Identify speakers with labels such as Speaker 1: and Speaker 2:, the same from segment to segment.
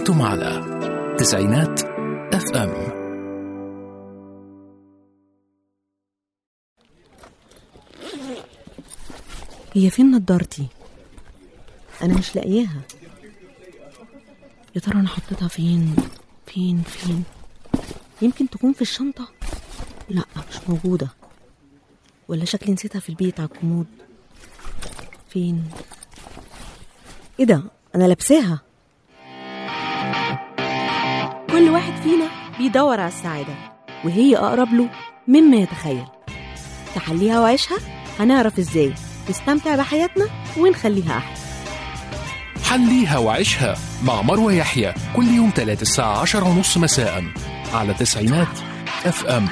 Speaker 1: أنتم على تسعينات اف ام
Speaker 2: هي فين نضارتي انا مش لاقياها يا ترى انا حطيتها فين فين فين يمكن تكون في الشنطه لا مش موجوده ولا شكلي نسيتها في البيت على الكومود فين ايه ده انا لابساها كل واحد فينا بيدور على السعاده وهي اقرب له مما يتخيل تحليها وعيشها هنعرف ازاي نستمتع بحياتنا ونخليها احلى
Speaker 1: حليها وعيشها مع مروة يحيى كل يوم تلات الساعة عشر ونص مساء على تسعينات اف ام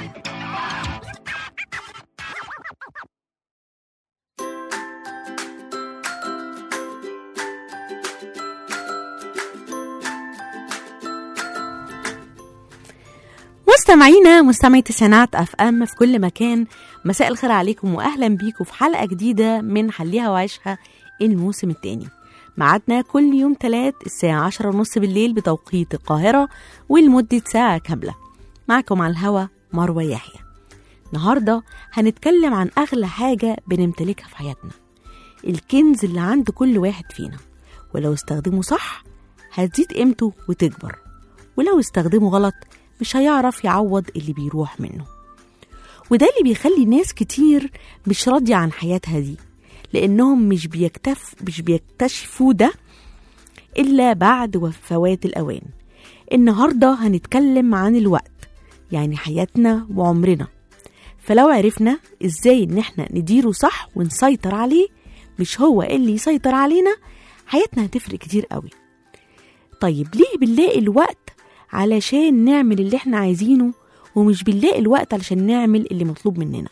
Speaker 2: مستمعينا مستمعي تسعينات اف ام في كل مكان مساء الخير عليكم واهلا بيكم في حلقه جديده من حليها وعيشها الموسم الثاني ميعادنا كل يوم تلات الساعة عشرة ونص بالليل بتوقيت القاهرة ولمدة ساعة كاملة معكم على الهوا مروة يحيى النهاردة هنتكلم عن أغلى حاجة بنمتلكها في حياتنا الكنز اللي عند كل واحد فينا ولو استخدمه صح هتزيد قيمته وتكبر ولو استخدمه غلط مش هيعرف يعوض اللي بيروح منه وده اللي بيخلي ناس كتير مش راضية عن حياتها دي لأنهم مش بيكتف مش بيكتشفوا ده إلا بعد فوات الأوان النهاردة هنتكلم عن الوقت يعني حياتنا وعمرنا فلو عرفنا إزاي إن احنا نديره صح ونسيطر عليه مش هو اللي يسيطر علينا حياتنا هتفرق كتير قوي طيب ليه بنلاقي الوقت علشان نعمل اللي احنا عايزينه ومش بنلاقي الوقت علشان نعمل اللي مطلوب مننا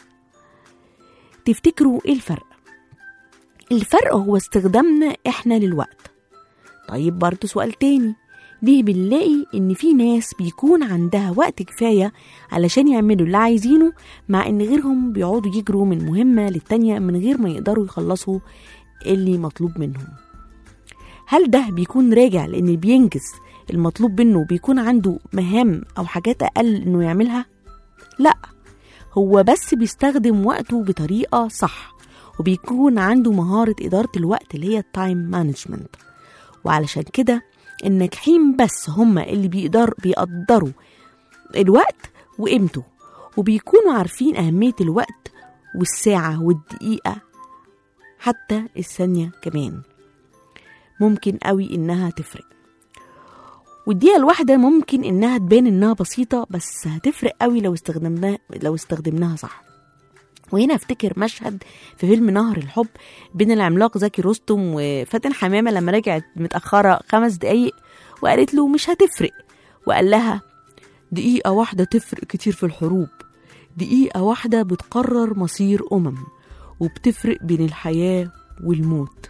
Speaker 2: تفتكروا ايه الفرق الفرق هو استخدامنا احنا للوقت طيب برضه سؤال تاني ليه بنلاقي ان في ناس بيكون عندها وقت كفاية علشان يعملوا اللي عايزينه مع ان غيرهم بيقعدوا يجروا من مهمة للتانية من غير ما يقدروا يخلصوا اللي مطلوب منهم هل ده بيكون راجع لان بينجز المطلوب منه بيكون عنده مهام او حاجات اقل انه يعملها لا هو بس بيستخدم وقته بطريقة صح وبيكون عنده مهارة إدارة الوقت اللي هي التايم مانجمنت وعلشان كده الناجحين بس هم اللي بيقدر بيقدروا الوقت وقيمته وبيكونوا عارفين أهمية الوقت والساعة والدقيقة حتى الثانية كمان ممكن قوي إنها تفرق والدقيقة الواحدة ممكن إنها تبان إنها بسيطة بس هتفرق قوي لو استخدمناها لو استخدمناها صح وهنا افتكر مشهد في فيلم نهر الحب بين العملاق زكي رستم وفاتن حمامه لما رجعت متاخره خمس دقايق وقالت له مش هتفرق وقال لها دقيقه واحده تفرق كتير في الحروب دقيقه واحده بتقرر مصير امم وبتفرق بين الحياه والموت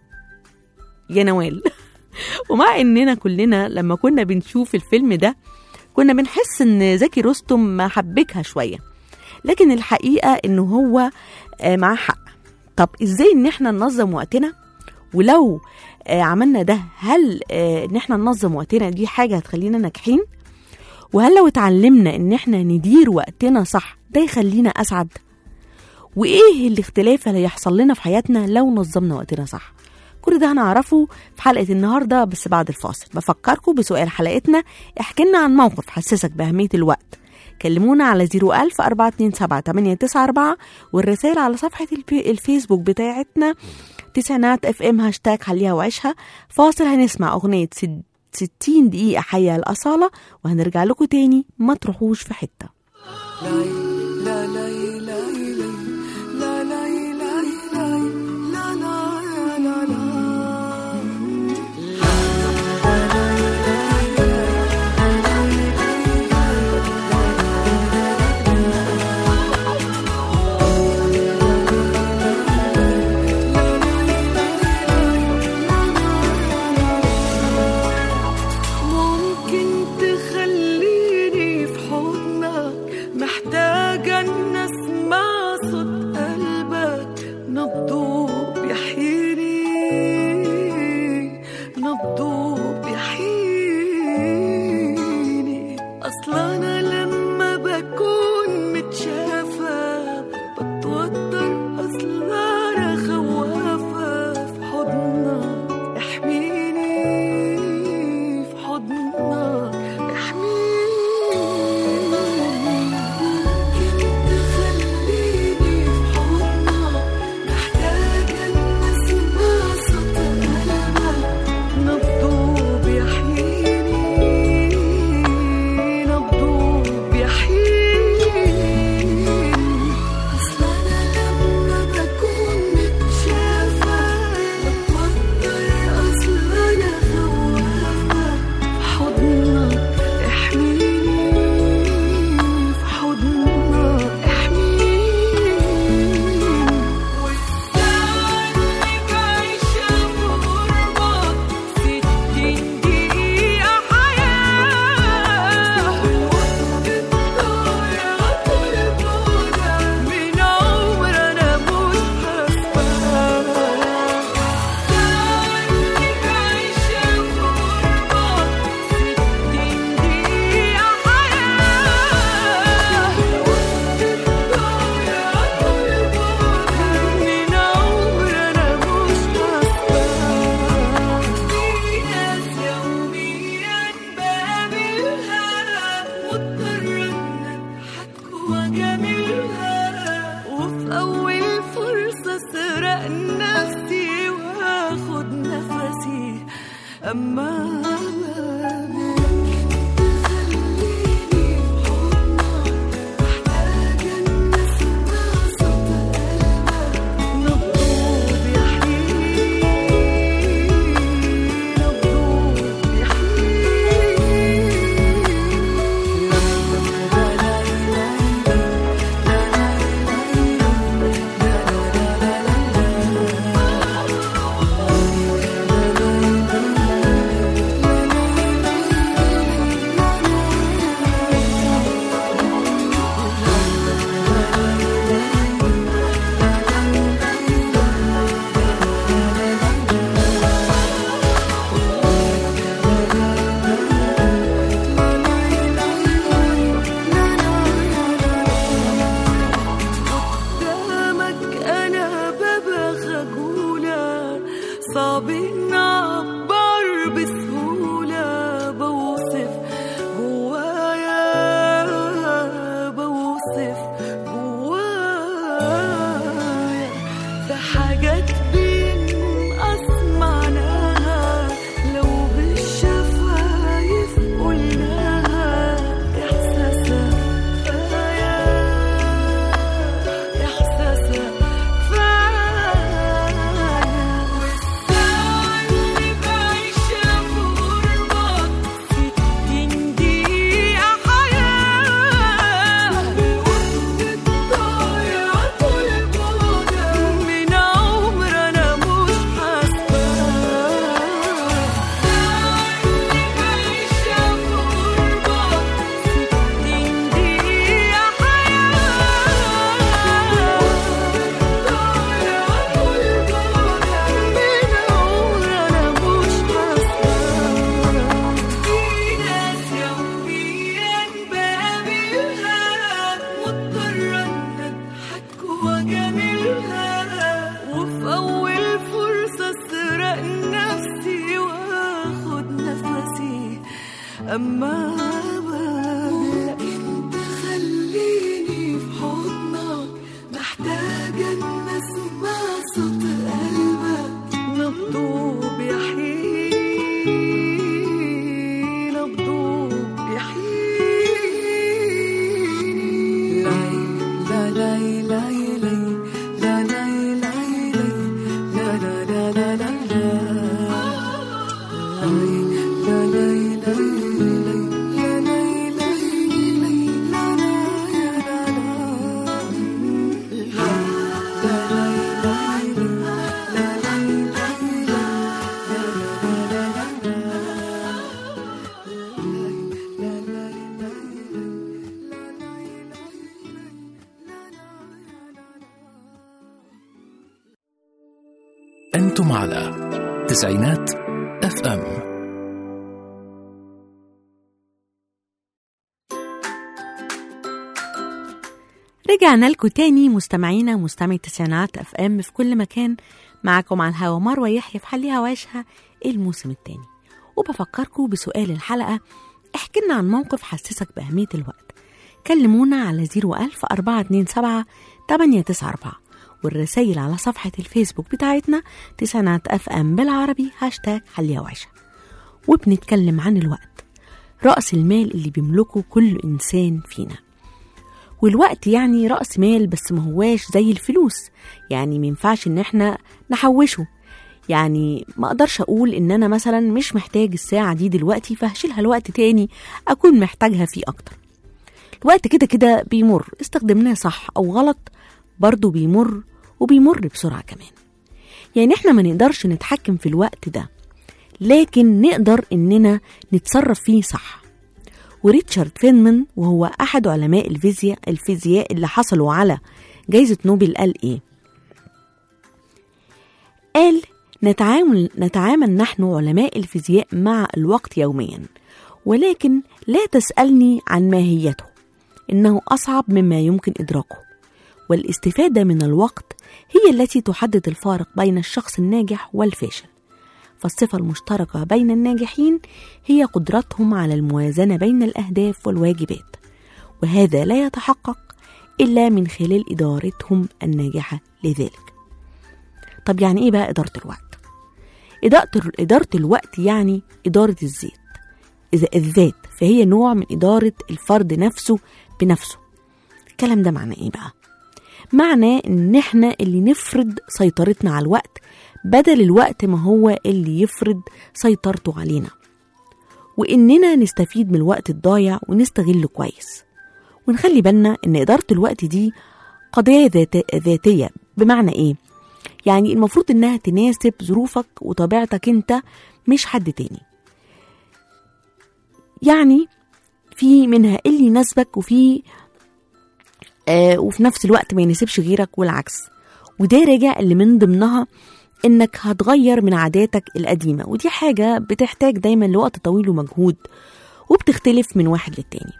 Speaker 2: يا نوال ومع اننا كلنا لما كنا بنشوف الفيلم ده كنا بنحس ان زكي رستم محبكها شويه لكن الحقيقه انه هو معاه حق طب ازاي ان احنا ننظم وقتنا ولو عملنا ده هل ان احنا ننظم وقتنا دي حاجه هتخلينا ناجحين وهل لو اتعلمنا ان احنا ندير وقتنا صح ده يخلينا اسعد وايه الاختلاف اللي هيحصل لنا في حياتنا لو نظمنا وقتنا صح كل ده هنعرفه في حلقة النهاردة بس بعد الفاصل بفكركم بسؤال حلقتنا احكي لنا عن موقف حسسك بأهمية الوقت كلمونا على 01000 427 894 والرسائل على صفحة الفيسبوك بتاعتنا تسعينات اف ام هاشتاج حليها وعيشها فاصل هنسمع أغنية 60 دقيقة حية الأصالة وهنرجع لكم تاني ما تروحوش في حتة
Speaker 3: ممكن تخليني في حضنك محتاجة إن أسمع صوت قلبك نبضه بيحييني نبضه بيحييني أما خليني في حضنك محتاجة إن أسمع صوت قلبك نبضه بيحييني نبضه قدامك انا ببقى خجولة صعب إني اعبر بسهولة بوصف جوايا بوصف جوايا في حاجات بينقص معناها لو بالشفايف قلناها احساسها كفايه إحساسها كفاية والساعة اللي بعيشها في غربة ستين دقيقة حياة والوقت ضايع طول بعدها من عمر أنا مش حاسباه الساعة اللي بعيشها في غربة ستين دقيقة وفي أول فرصة أسرق نفسي وآخد نفسي أما بقى انت خليني في حضنك محتاجة ان اسمع صوت قلبك نبضه بيحييني نبضه بيحييني لا لا لا لا لا لا لا لا لا لا لا لا
Speaker 1: أنتم على تسعينات اف ام
Speaker 2: رجعنا لكم تاني مستمعينا ومستمعي التسعينات اف ام في كل مكان معاكم على الهوا مروه يحيى في حليها وعيشها الموسم التاني وبفكركم بسؤال الحلقه احكي لنا عن موقف حسسك باهميه الوقت كلمونا على 01000 427 894 والرسائل على صفحة الفيسبوك بتاعتنا تسعينات اف ام بالعربي هاشتاج حليها وعيشها وبنتكلم عن الوقت رأس المال اللي بيملكه كل إنسان فينا والوقت يعني رأس مال بس ما هواش زي الفلوس يعني ما ينفعش ان احنا نحوشه يعني ما اقدرش اقول ان انا مثلا مش محتاج الساعة دي دلوقتي فهشيلها لوقت تاني اكون محتاجها فيه اكتر الوقت كده كده بيمر استخدمناه صح او غلط برضه بيمر وبيمر بسرعة كمان يعني احنا ما نقدرش نتحكم في الوقت ده لكن نقدر اننا نتصرف فيه صح وريتشارد فينمان وهو أحد علماء الفيزياء الفيزياء اللي حصلوا على جائزة نوبل قال إيه؟ قال نتعامل نتعامل نحن علماء الفيزياء مع الوقت يوميا ولكن لا تسألني عن ماهيته إنه أصعب مما يمكن إدراكه والاستفادة من الوقت هي التي تحدد الفارق بين الشخص الناجح والفاشل فالصفة المشتركة بين الناجحين هي قدرتهم على الموازنة بين الأهداف والواجبات وهذا لا يتحقق إلا من خلال إدارتهم الناجحة لذلك طب يعني إيه بقى إدارة الوقت؟ إدارة إدارة الوقت يعني إدارة الذات إذا الذات فهي نوع من إدارة الفرد نفسه بنفسه الكلام ده معناه إيه بقى؟ معناه إن إحنا اللي نفرض سيطرتنا على الوقت بدل الوقت ما هو اللي يفرض سيطرته علينا وإننا نستفيد من الوقت الضايع ونستغله كويس ونخلي بالنا إن إدارة الوقت دي قضية ذات- ذاتية بمعنى إيه؟ يعني المفروض إنها تناسب ظروفك وطبيعتك أنت مش حد تاني يعني في منها اللي يناسبك وفي آه وفي نفس الوقت ما يناسبش غيرك والعكس وده راجع اللي من ضمنها انك هتغير من عاداتك القديمة ودي حاجة بتحتاج دايما لوقت طويل ومجهود وبتختلف من واحد للتاني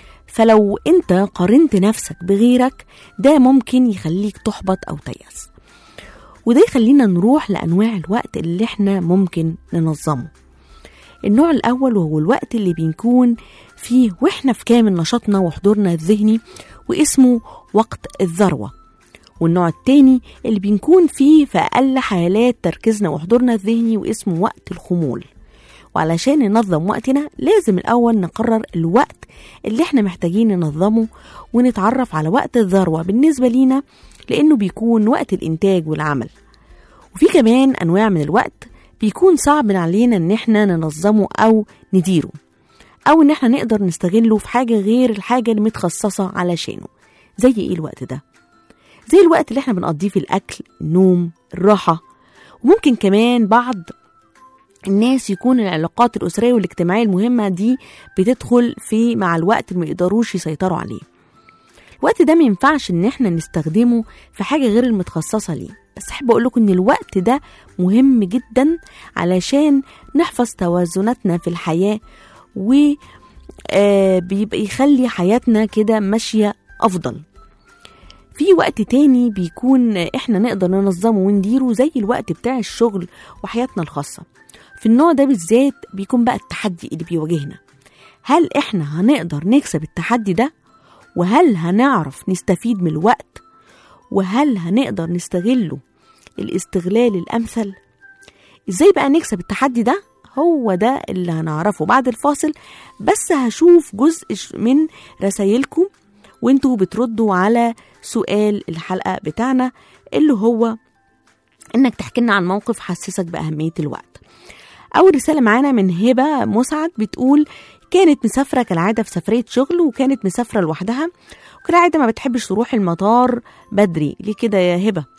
Speaker 2: فلو انت قارنت نفسك بغيرك ده ممكن يخليك تحبط او تيأس وده يخلينا نروح لأنواع الوقت اللي احنا ممكن ننظمه النوع الأول وهو الوقت اللي بنكون فيه وإحنا في كامل نشاطنا وحضورنا الذهني واسمه وقت الذروة والنوع التاني اللي بنكون فيه في أقل حالات تركيزنا وحضورنا الذهني واسمه وقت الخمول وعلشان ننظم وقتنا لازم الأول نقرر الوقت اللي احنا محتاجين ننظمه ونتعرف على وقت الذروة بالنسبة لينا لأنه بيكون وقت الإنتاج والعمل وفي كمان أنواع من الوقت بيكون صعب علينا إن احنا ننظمه أو نديره أو إن احنا نقدر نستغله في حاجة غير الحاجة اللي متخصصة علشانه زي إيه الوقت ده؟ زي الوقت اللي احنا بنقضيه في الأكل النوم الراحة وممكن كمان بعض الناس يكون العلاقات الأسرية والاجتماعية المهمة دي بتدخل في مع الوقت ما يقدروش يسيطروا عليه الوقت ده ما ينفعش ان احنا نستخدمه في حاجة غير المتخصصة ليه بس احب اقول لكم ان الوقت ده مهم جدا علشان نحفظ توازناتنا في الحياة و آه، بيبقى يخلي حياتنا كده ماشية افضل في وقت تاني بيكون احنا نقدر ننظمه ونديره زي الوقت بتاع الشغل وحياتنا الخاصة في النوع ده بالذات بيكون بقى التحدي اللي بيواجهنا هل احنا هنقدر نكسب التحدي ده وهل هنعرف نستفيد من الوقت وهل هنقدر نستغله الاستغلال الامثل ازاي بقى نكسب التحدي ده هو ده اللي هنعرفه بعد الفاصل بس هشوف جزء ش- من رسايلكم وانتوا بتردوا على سؤال الحلقة بتاعنا اللي هو انك تحكي لنا عن موقف حسسك بأهمية الوقت أول رسالة معانا من هبة مسعد بتقول كانت مسافرة كالعادة في سفرية شغل وكانت مسافرة لوحدها وكالعادة ما بتحبش تروح المطار بدري ليه كده يا هبة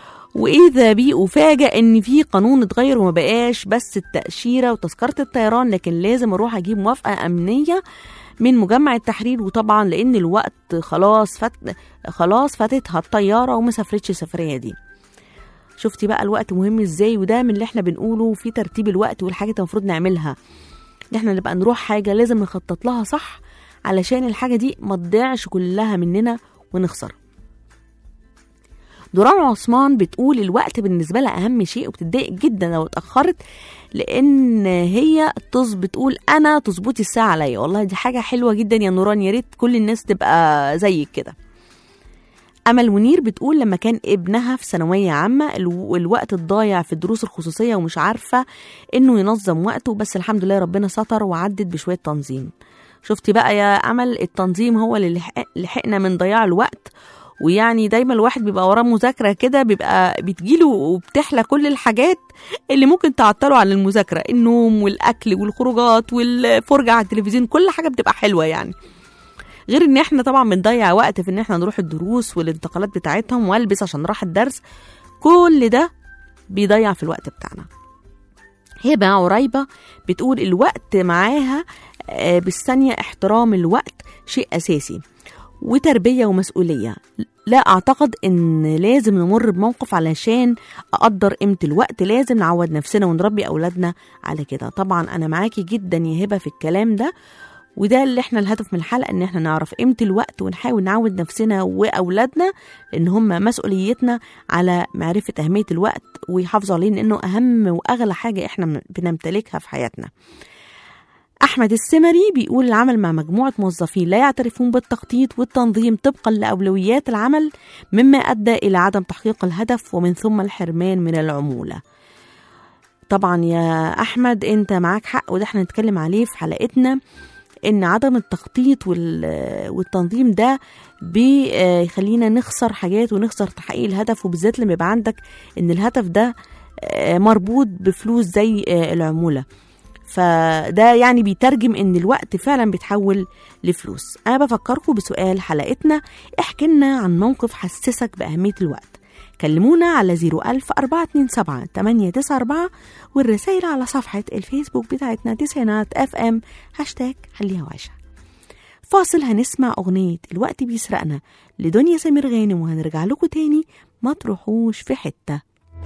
Speaker 2: وإذا بي أفاجأ إن في قانون اتغير وما بقاش بس التأشيرة وتذكرة الطيران لكن لازم أروح أجيب موافقة أمنية من مجمع التحرير وطبعا لأن الوقت خلاص فات خلاص فاتتها الطيارة وما سافرتش السفرية دي شفتي بقى الوقت مهم ازاي وده من اللي احنا بنقوله في ترتيب الوقت والحاجات المفروض نعملها ان احنا نبقى نروح حاجة لازم نخطط لها صح علشان الحاجة دي ما تضيعش كلها مننا ونخسر دوران عثمان بتقول الوقت بالنسبة لها أهم شيء وبتتضايق جدا لو اتأخرت لأن هي تص بتقول أنا تظبطي الساعة عليا والله دي حاجة حلوة جدا يا نوران يا ريت كل الناس تبقى زيك كده أمل منير بتقول لما كان ابنها في ثانوية عامة الو- الوقت الضايع في الدروس الخصوصية ومش عارفة إنه ينظم وقته بس الحمد لله ربنا ستر وعدت بشوية تنظيم شفتي بقى يا أمل التنظيم هو اللي لحق- لحقنا من ضياع الوقت ويعني دايما الواحد بيبقى وراه مذاكرة كده بيبقى بتجيله وبتحلى كل الحاجات اللي ممكن تعطله عن المذاكرة النوم والأكل والخروجات والفرجة على التلفزيون كل حاجة بتبقى حلوة يعني غير ان احنا طبعا بنضيع وقت في ان احنا نروح الدروس والانتقالات بتاعتهم والبس عشان راح الدرس كل ده بيضيع في الوقت بتاعنا هبة عريبة بتقول الوقت معاها آه، بالثانية احترام الوقت شيء أساسي وتربية ومسؤولية لا أعتقد إن لازم نمر بموقف علشان أقدر قيمة الوقت لازم نعود نفسنا ونربي أولادنا على كده طبعا أنا معاكي جدا يا هبة في الكلام ده وده اللي احنا الهدف من الحلقه ان احنا نعرف قيمه الوقت ونحاول نعود نفسنا واولادنا ان هم مسؤوليتنا على معرفه اهميه الوقت ويحافظوا عليه لانه اهم واغلى حاجه احنا م- بنمتلكها في حياتنا أحمد السمري بيقول العمل مع مجموعة موظفين لا يعترفون بالتخطيط والتنظيم طبقا لأولويات العمل مما أدى إلى عدم تحقيق الهدف ومن ثم الحرمان من العمولة طبعا يا احمد انت معاك حق وده احنا نتكلم عليه في حلقتنا ان عدم التخطيط وال- والتنظيم ده بيخلينا نخسر حاجات ونخسر تحقيق الهدف وبالذات لما يبقى عندك ان الهدف ده آه، مربوط بفلوس زي آه، العمولة فده يعني بيترجم ان الوقت فعلا بيتحول لفلوس انا بفكركم بسؤال حلقتنا احكي لنا عن موقف حسسك بأهمية الوقت كلمونا على 01000 427 894 والرسائل على صفحة الفيسبوك بتاعتنا تسعينات اف ام هاشتاج خليها وعيشها فاصل هنسمع أغنية الوقت بيسرقنا لدنيا سمير غانم وهنرجع لكم تاني ما تروحوش في حتة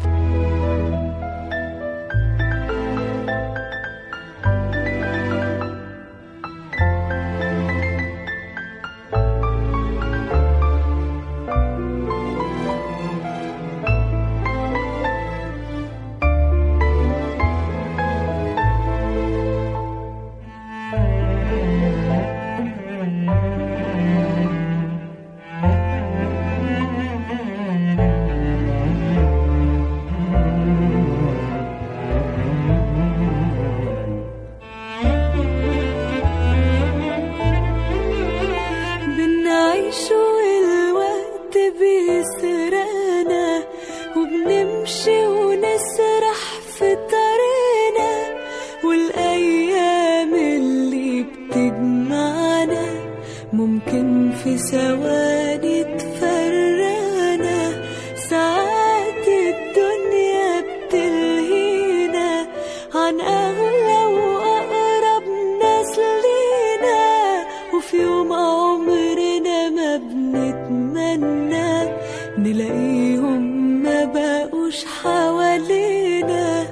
Speaker 3: بنعيش والوقت بيسرقنا وبنمشي ونسرح في طريقنا والأيام اللي بتجمعنا ممكن في ثواني تفرقنا ساعات الدنيا بتلهينا عن أغلى وأقرب ناس لينا وفي يوم عمرنا ما بنتمنى نلاقيهم ما بقوش حوالينا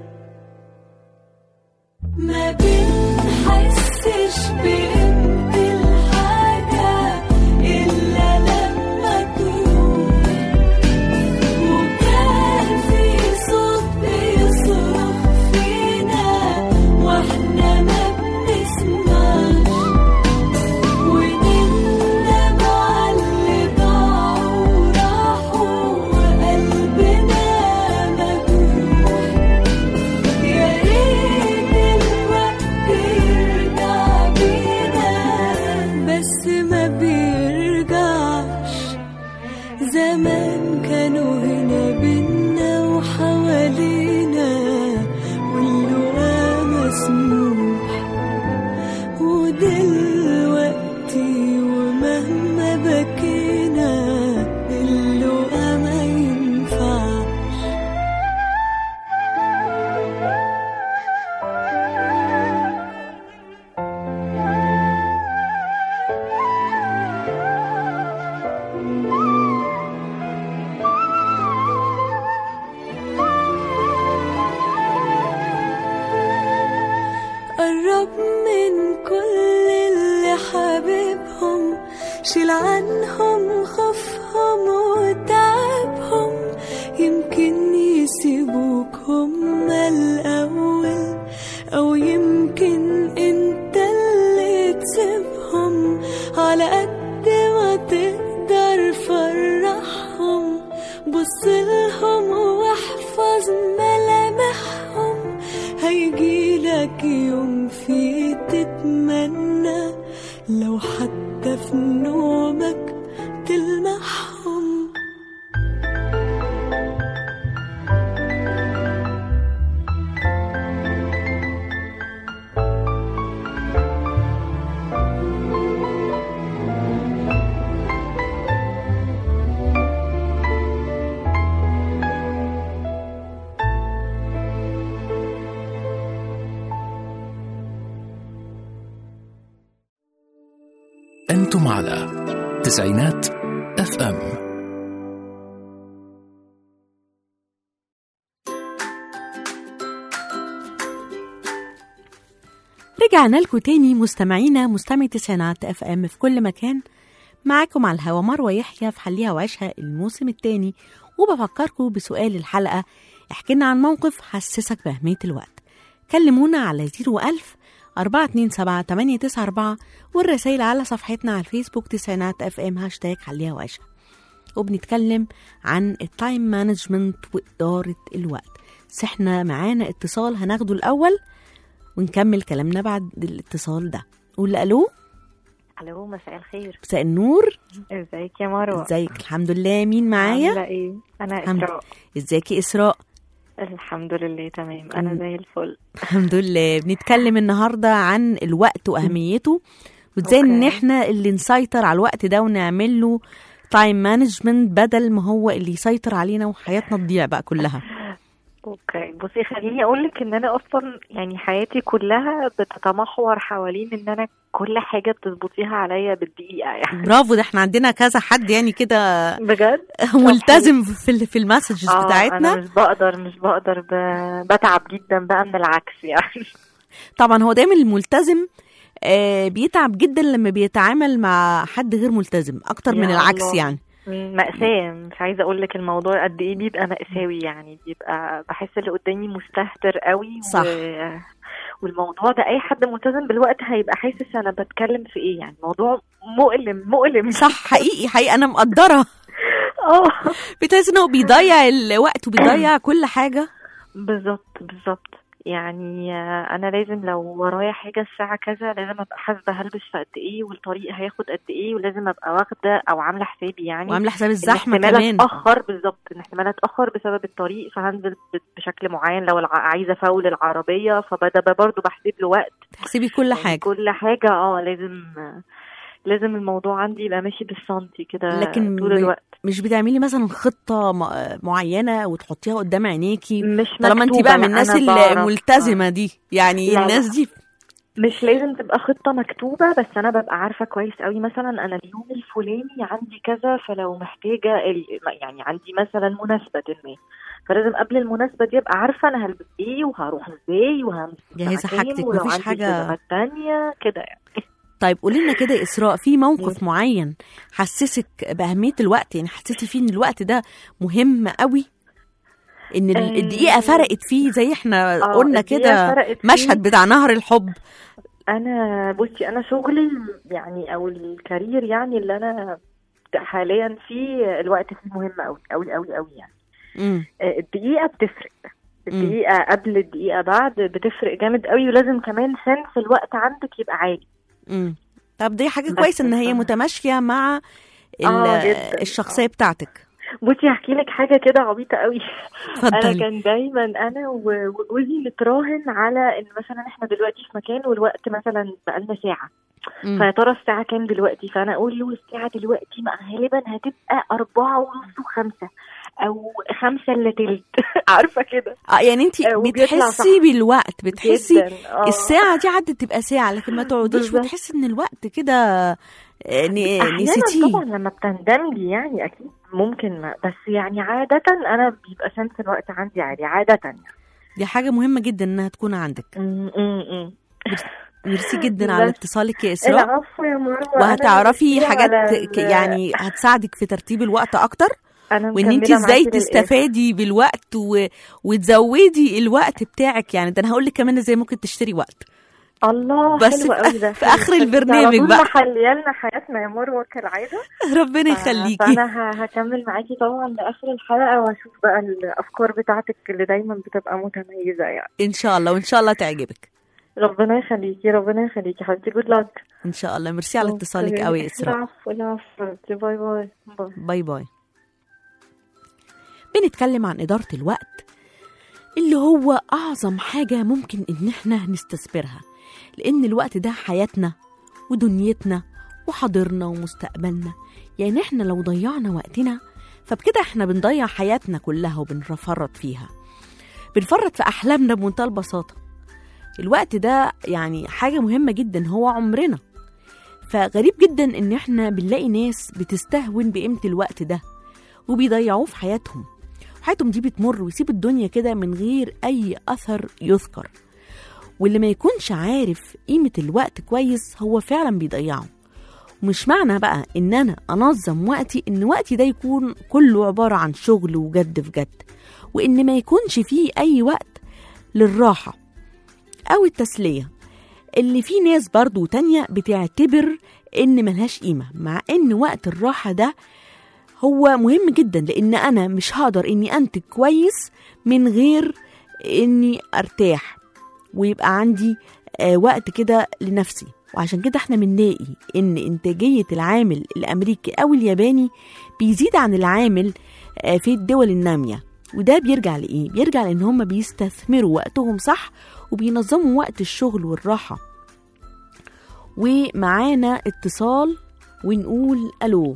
Speaker 3: ما بنحسش بقيمة الحاجة إلا لما تروح وكان في صوت بيصرخ فينا واحنا ما بنسمعش ونندم على اللي ضاعوا وراحوا وقلبنا مجروح يا ريت الوقت يرجع بينا بس ما بيرجعش زمان كانوا هنا بينا وحوالينا واللقا مسموح ودلوقتي ومهما بكينا اللقا ما ينفعش قرب من كل اللي حبيبهم شيل عنهم خوفهم وتعبهم يمكن يسيبوك هما الأول أو يمكن انت اللي تسيبهم على قد ما تقدر فرحهم بصلهم واحفظ ملامحهم هيجيلك يوم فيه تتمنى لو حتى في نومك تلمحهم
Speaker 1: أنتم على تسعينات اف ام
Speaker 2: رجعنا لكم تاني مستمعينا مستمعي تسعينات اف ام في كل مكان معاكم على الهوا مروة يحيى في حليها وعيشها الموسم التاني وبفكركم بسؤال الحلقة احكي لنا عن موقف حسسك بأهمية الوقت كلمونا على 01000 427 894 والرسائل على صفحتنا على الفيسبوك تسعينات اف ام هاشتاج حليها وعيشها وبنتكلم عن التايم مانجمنت وإدارة الوقت بس احنا معانا اتصال هناخده الاول ونكمل كلامنا بعد الاتصال ده قول الو
Speaker 4: الو مساء الخير
Speaker 2: مساء النور
Speaker 4: ازيك يا مروه
Speaker 2: ازيك الحمد لله مين معايا
Speaker 4: عامله ايه انا
Speaker 2: الحمد-
Speaker 4: اسراء
Speaker 2: ازيك يا اسراء
Speaker 4: الحمد لله تمام انا
Speaker 2: مم.
Speaker 4: زي الفل
Speaker 2: الحمد لله بنتكلم النهارده عن الوقت واهميته وازاي ان
Speaker 4: أوكي.
Speaker 2: احنا اللي نسيطر على الوقت ده ونعمل له تايم مانجمنت بدل ما هو اللي يسيطر علينا وحياتنا تضيع بقى كلها
Speaker 4: اوكي بصي خليني اقول لك ان انا اصلا يعني حياتي كلها بتتمحور حوالين ان انا كل حاجه بتظبطيها عليا بالدقيقه يعني
Speaker 2: برافو ده احنا عندنا كذا حد يعني كده
Speaker 4: بجد
Speaker 2: ملتزم في ال- في المسجز
Speaker 4: اه انا
Speaker 2: بتاعتنا
Speaker 4: مش بقدر مش بقدر ب... بتعب جدا بقى من العكس يعني
Speaker 2: طبعا هو دايما الملتزم آه، بيتعب جدا لما بيتعامل مع حد غير ملتزم اكتر من
Speaker 4: يا
Speaker 2: العكس
Speaker 4: الله.
Speaker 2: يعني
Speaker 4: مأساة مش عايزة أقول لك الموضوع قد إيه بيبقى مأساوي يعني بيبقى بحس اللي قدامي مستهتر قوي
Speaker 2: صح.
Speaker 4: و... والموضوع ده أي حد ملتزم بالوقت هيبقى حاسس أنا بتكلم في إيه يعني موضوع مؤلم مؤلم
Speaker 2: صح حقيقي حقيقي انا مقدره
Speaker 4: اه
Speaker 2: بتحس ان هو بيضيع الوقت وبيضيع كل حاجه
Speaker 4: بالظبط بالظبط يعني آه، انا لازم لو ورايا حاجه الساعه كذا لازم ابقى حاسبه هلبس في قد ايه والطريق هياخد قد ايه ولازم ابقى واخده او عامله حسابي يعني
Speaker 2: وعامله حساب
Speaker 4: إن
Speaker 2: الزحمه
Speaker 4: احتمال
Speaker 2: كمان
Speaker 4: اتاخر بالظبط ان احتمال اتاخر بسبب الطريق فهنزل ب- بشكل معين لو الع- عايزه فول العربيه فبدا برضه بحسب له وقت
Speaker 2: تحسبي كل
Speaker 4: يعني
Speaker 2: حاجه
Speaker 4: كل حاجه اه لازم لازم الموضوع عندي يبقى ماشي بالسنتي كده
Speaker 2: لكن
Speaker 4: طول
Speaker 2: ب-
Speaker 4: الوقت
Speaker 2: مش بتعملي مثلا خطه م- معينه وتحطيها قدام عينيكي
Speaker 4: مش
Speaker 2: طالما انت
Speaker 4: مكتوبة،
Speaker 2: بقى من
Speaker 4: لا،
Speaker 2: الناس
Speaker 4: أنا بعرف.
Speaker 2: الملتزمه دي يعني
Speaker 4: لا، لا.
Speaker 2: الناس دي
Speaker 4: مش لازم تبقى خطة مكتوبة بس أنا ببقى عارفة كويس قوي مثلا أنا اليوم الفلاني عندي كذا فلو محتاجة ال... يعني عندي مثلا مناسبة ما فلازم قبل المناسبة دي أبقى عارفة أنا هلبس إيه وهروح إزاي وهمشي
Speaker 2: جاهزة
Speaker 4: الساعة كام،
Speaker 2: حاجتك،
Speaker 4: ولو
Speaker 2: مفيش
Speaker 4: عندي
Speaker 2: حاجة-
Speaker 4: التزامات تانية كده يعني
Speaker 2: طيب قولي لنا كده يا اسراء في موقف معين حسسك باهميه الوقت يعني حسيتي فيه ان الوقت ده مهم قوي ان ال-
Speaker 4: آه،
Speaker 2: الدقيقه فرقت فيه زي احنا
Speaker 4: آه،
Speaker 2: قلنا
Speaker 4: الدقيقة
Speaker 2: كده
Speaker 4: فرقت فيه.
Speaker 2: مشهد بتاع نهر الحب
Speaker 4: أنا بصي أنا شغلي يعني أو الكارير يعني اللي أنا حاليا فيه الوقت فيه مهم قوي قوي قوي قوي يعني
Speaker 2: امم
Speaker 4: الدقيقة بتفرق الدقيقة قبل الدقيقة بعد بتفرق جامد قوي ولازم كمان سنس الوقت عندك يبقى عالي
Speaker 2: امم طب دي حاجه
Speaker 4: بس
Speaker 2: كويسه ان هي
Speaker 4: ف-
Speaker 2: متماشيه مع ال-
Speaker 4: آه، جداً.
Speaker 2: الشخصيه بتاعتك
Speaker 4: بصي هحكي لك حاجة كده عبيطة قوي أنا
Speaker 2: اتفضلي
Speaker 4: كان دايما أنا و- وجوزي نتراهن على إن مثلا إحنا دلوقتي في مكان والوقت مثلا بقالنا ساعة
Speaker 2: مم.
Speaker 4: فيا ترى الساعة كام دلوقتي فأنا أقول له الساعة دلوقتي ما غالبا هتبقى أربعة ونص وخمسة أو خمسة إلا تلت عارفة كده
Speaker 2: اه يعني انت
Speaker 4: آه، وبيطلع
Speaker 2: بتحسي
Speaker 4: صح.
Speaker 2: بالوقت بتحسي
Speaker 4: جدا آه.
Speaker 2: الساعه دي عدت تبقى ساعه لكن ما تقعديش
Speaker 4: بالظبط.
Speaker 2: وتحسي ان الوقت كده آه، ن-
Speaker 4: احيانا
Speaker 2: نسيتيه
Speaker 4: طبعا لما بتندمجي يعني اكيد ممكن ما بس يعني عادة انا بيبقى سنس الوقت عندي عالي عادة يعني
Speaker 2: دي حاجه مهمه جدا انها تكون عندك
Speaker 4: م- م- م.
Speaker 2: ميرسي جدا على
Speaker 4: بس.
Speaker 2: اتصالك يا اسراء
Speaker 4: العفو يا مروة أنا
Speaker 2: وهتعرفي
Speaker 4: ميرسي
Speaker 2: حاجات
Speaker 4: على
Speaker 2: ك-
Speaker 4: ال-
Speaker 2: يعني هتساعدك في ترتيب الوقت اكتر
Speaker 4: انا
Speaker 2: وان انت
Speaker 4: مكملة
Speaker 2: ازاي
Speaker 4: معاكي للآخر.
Speaker 2: تستفادي بالوقت و... وتزودي الوقت بتاعك يعني ده انا هقول لك كمان ازاي ممكن تشتري وقت
Speaker 4: الله
Speaker 2: بس
Speaker 4: حلو
Speaker 2: في-
Speaker 4: قوي ده
Speaker 2: في آخر
Speaker 4: حلو.
Speaker 2: البرنامج
Speaker 4: على طول
Speaker 2: بقى.
Speaker 4: محليه لنا حياتنا يا مروة كالعادة
Speaker 2: ربنا
Speaker 4: ف-
Speaker 2: يخليكي
Speaker 4: فانا ه- هكمل معاكي طبعا لاخر الحلقة واشوف بقى الافكار بتاعتك اللي دايما بتبقى متميزة يعني
Speaker 2: ان شاء الله وان شاء الله تعجبك
Speaker 4: ربنا يخليكي ربنا يخليكي حبيبتي جود لك
Speaker 2: ان شاء الله ميرسي على اتصالك قوي يا اسراء
Speaker 4: العفو العفو باي باي باي
Speaker 2: باي باي بنتكلم عن إدارة الوقت اللي هو أعظم حاجة ممكن إن إحنا نستثمرها لأن الوقت ده حياتنا ودنيتنا وحاضرنا ومستقبلنا يعني إحنا لو ضيعنا وقتنا فبكده إحنا بنضيع حياتنا كلها وبنفرط فيها بنفرط في أحلامنا بمنتهى البساطة الوقت ده يعني حاجة مهمة جدا هو عمرنا فغريب جدا إن إحنا بنلاقي ناس بتستهون بقيمة الوقت ده وبيضيعوه في حياتهم حياتهم دي بتمر ويسيب الدنيا كده من غير أي أثر يذكر واللي ما يكونش عارف قيمة الوقت كويس هو فعلا بيضيعه ومش معنى بقى إن أنا أنظم وقتي إن وقتي ده يكون كله عبارة عن شغل وجد في جد وإن ما يكونش فيه أي وقت للراحة أو التسلية اللي في ناس برضو تانية بتعتبر إن ملهاش قيمة مع إن وقت الراحة ده هو مهم جدا لان انا مش هقدر اني انتج كويس من غير اني ارتاح ويبقى عندي آه وقت كده لنفسي وعشان كده احنا بنلاقي ان انتاجية العامل الامريكي او الياباني بيزيد عن العامل آه في الدول النامية وده بيرجع لايه بيرجع لان هم بيستثمروا وقتهم صح وبينظموا وقت الشغل والراحة ومعانا اتصال ونقول الو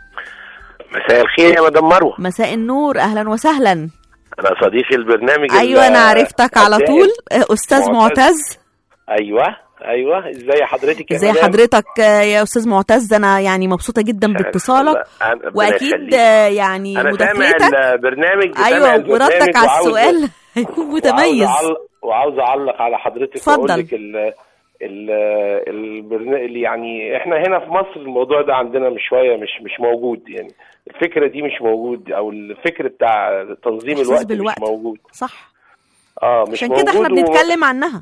Speaker 5: مساء الخير يا مدام مروه
Speaker 2: مساء النور اهلا وسهلا
Speaker 5: انا صديقي البرنامج
Speaker 2: ايوه انا
Speaker 5: ال-
Speaker 2: عرفتك على
Speaker 5: الدائم.
Speaker 2: طول آه، استاذ
Speaker 5: معتز.
Speaker 2: معتز
Speaker 5: ايوه ايوه ازاي حضرتك يا
Speaker 2: ازي
Speaker 5: مدام؟
Speaker 2: حضرتك آه، يا استاذ معتز انا يعني مبسوطه جدا باتصالك
Speaker 5: لا، أنا- ربنا
Speaker 2: واكيد
Speaker 5: يخليك.
Speaker 2: آه، يعني
Speaker 5: انا سامع
Speaker 2: مداخلتك
Speaker 5: البرنامج وسامع
Speaker 2: ايوه
Speaker 5: البرنامج
Speaker 2: وردك على
Speaker 5: وعاوز-
Speaker 2: السؤال هيكون
Speaker 5: وعاوز
Speaker 2: متميز
Speaker 5: أعلق- وعاوز اعلق على حضرتك
Speaker 2: اتفضل.
Speaker 5: واقول لك ال ال البرنامج اللي يعني احنا هنا في مصر الموضوع ده عندنا مش شويه مش مش موجود يعني الفكره دي مش موجود او الفكر بتاع تنظيم
Speaker 2: إحساس
Speaker 5: الوقت
Speaker 2: بالوقت.
Speaker 5: مش موجود
Speaker 2: صح
Speaker 5: اه مش
Speaker 2: عشان
Speaker 5: موجود
Speaker 2: كده احنا
Speaker 5: و-
Speaker 2: بنتكلم عنها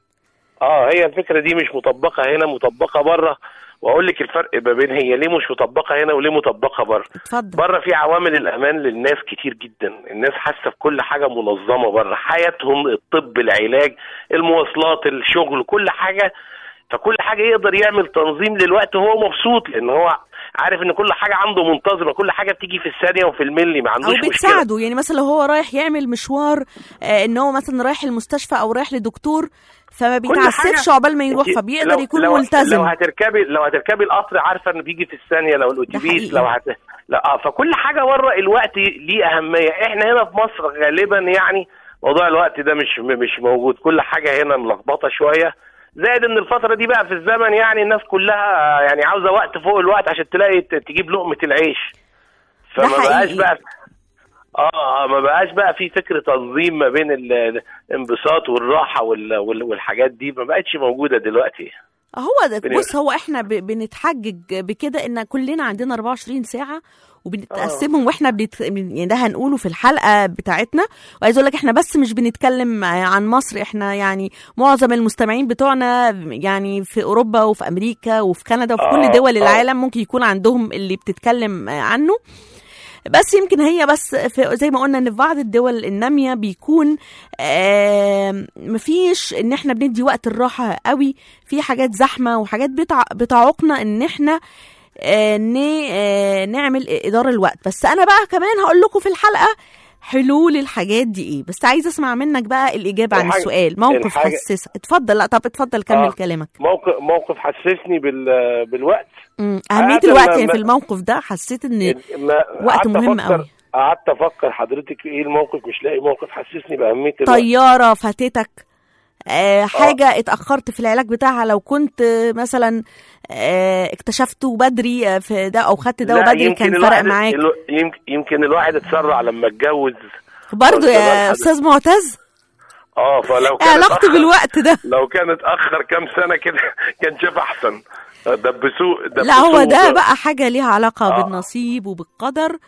Speaker 5: اه هي الفكره دي مش مطبقه هنا مطبقه بره واقول لك الفرق ما بين هي ليه مش مطبقه هنا وليه مطبقه بره
Speaker 2: اتفضل
Speaker 5: بره في عوامل الامان للناس كتير جدا الناس حاسه بكل حاجه منظمه بره حياتهم الطب العلاج المواصلات الشغل كل حاجه فكل حاجه يقدر يعمل تنظيم للوقت وهو مبسوط لان هو عارف ان كل حاجه عنده منتظمه كل حاجه بتيجي في الثانيه وفي الملي ما
Speaker 2: او
Speaker 5: عندوش مشكله
Speaker 2: بتساعده يعني مثلا لو هو رايح يعمل مشوار آه، ان هو مثلا رايح المستشفى او رايح لدكتور فما بيتعسفش
Speaker 5: حاجة-
Speaker 2: عقبال ما يروح
Speaker 5: انت
Speaker 2: فبيقدر
Speaker 5: لو-
Speaker 2: يكون
Speaker 5: لو
Speaker 2: ملتزم
Speaker 5: لو هتركبي لو هتركبي القطر عارفه انه بيجي في الثانيه لو
Speaker 2: حقيقي.
Speaker 5: الاتوبيس لو هت... لا اه فكل حاجه بره الوقت ليه اهميه احنا هنا في مصر غالبا يعني موضوع الوقت ده مش مش موجود كل حاجه هنا ملخبطه شويه زائد ان الفتره دي بقى في الزمن يعني الناس كلها يعني عاوزه وقت فوق الوقت عشان تلاقي ت- تجيب لقمه العيش
Speaker 2: ده
Speaker 5: فما بقاش
Speaker 2: حقيقي.
Speaker 5: بقى اه آه، ما بقاش بقى في فكر تنظيم ما بين ال- الانبساط والراحه وال- وال- والحاجات دي ما بقتش موجوده دلوقتي
Speaker 2: هو ده
Speaker 5: بن-
Speaker 2: بص هو احنا ب- بنتحجج بكده ان كلنا عندنا 24 ساعه وبنتقسمهم واحنا بنت... يعني ده هنقوله في الحلقه بتاعتنا وعايز اقول لك احنا بس مش بنتكلم عن مصر احنا يعني معظم المستمعين بتوعنا يعني في اوروبا وفي امريكا وفي كندا وفي كل
Speaker 5: آه،
Speaker 2: دول
Speaker 5: آه.
Speaker 2: العالم ممكن يكون عندهم اللي بتتكلم عنه بس يمكن هي بس في زي ما قلنا ان في بعض الدول الناميه بيكون آه مفيش ان احنا بندي وقت الراحه قوي في حاجات زحمه وحاجات بتع... بتعوقنا ان احنا آه ن- آه نعمل اداره الوقت بس انا بقى كمان هقول لكم في الحلقه حلول الحاجات دي ايه بس عايزه اسمع منك بقى الاجابه عن
Speaker 5: الحاجة-
Speaker 2: السؤال موقف
Speaker 5: الحاجة-
Speaker 2: حساس اتفضل لا طب اتفضل كمل
Speaker 5: آه.
Speaker 2: كلامك
Speaker 5: موقف موقف حسسني بال بالوقت
Speaker 2: مم. اهميه
Speaker 5: عادة
Speaker 2: الوقت
Speaker 5: ما-
Speaker 2: يعني
Speaker 5: ما-
Speaker 2: في الموقف ده حسيت ان
Speaker 5: ما
Speaker 2: وقت
Speaker 5: قعدت
Speaker 2: مهم
Speaker 5: أفكر-
Speaker 2: قوي.
Speaker 5: قعدت افكر حضرتك ايه الموقف مش لاقي موقف حسسني باهميه الوقت
Speaker 2: طياره فاتتك آه حاجة اتأخرت في العلاج بتاعها لو كنت آه، مثلا آه اكتشفته بدري آه، في ده أو خدت ده
Speaker 5: لا،
Speaker 2: بدري
Speaker 5: يمكن
Speaker 2: كان فرق
Speaker 5: الواحد-
Speaker 2: معاك
Speaker 5: الو- يمكن يمكن الواحد اتسرع لما اتجوز
Speaker 2: برضو يا
Speaker 5: الحد-
Speaker 2: أستاذ معتز
Speaker 5: اه فلو كان
Speaker 2: علاقته
Speaker 5: اتأخر-
Speaker 2: بالوقت ده
Speaker 5: لو كان اتاخر كام سنه كده كان شاف احسن دبسوه دبسوه
Speaker 2: لا هو ده بقى حاجة ليها علاقة
Speaker 5: آه.
Speaker 2: بالنصيب وبالقدر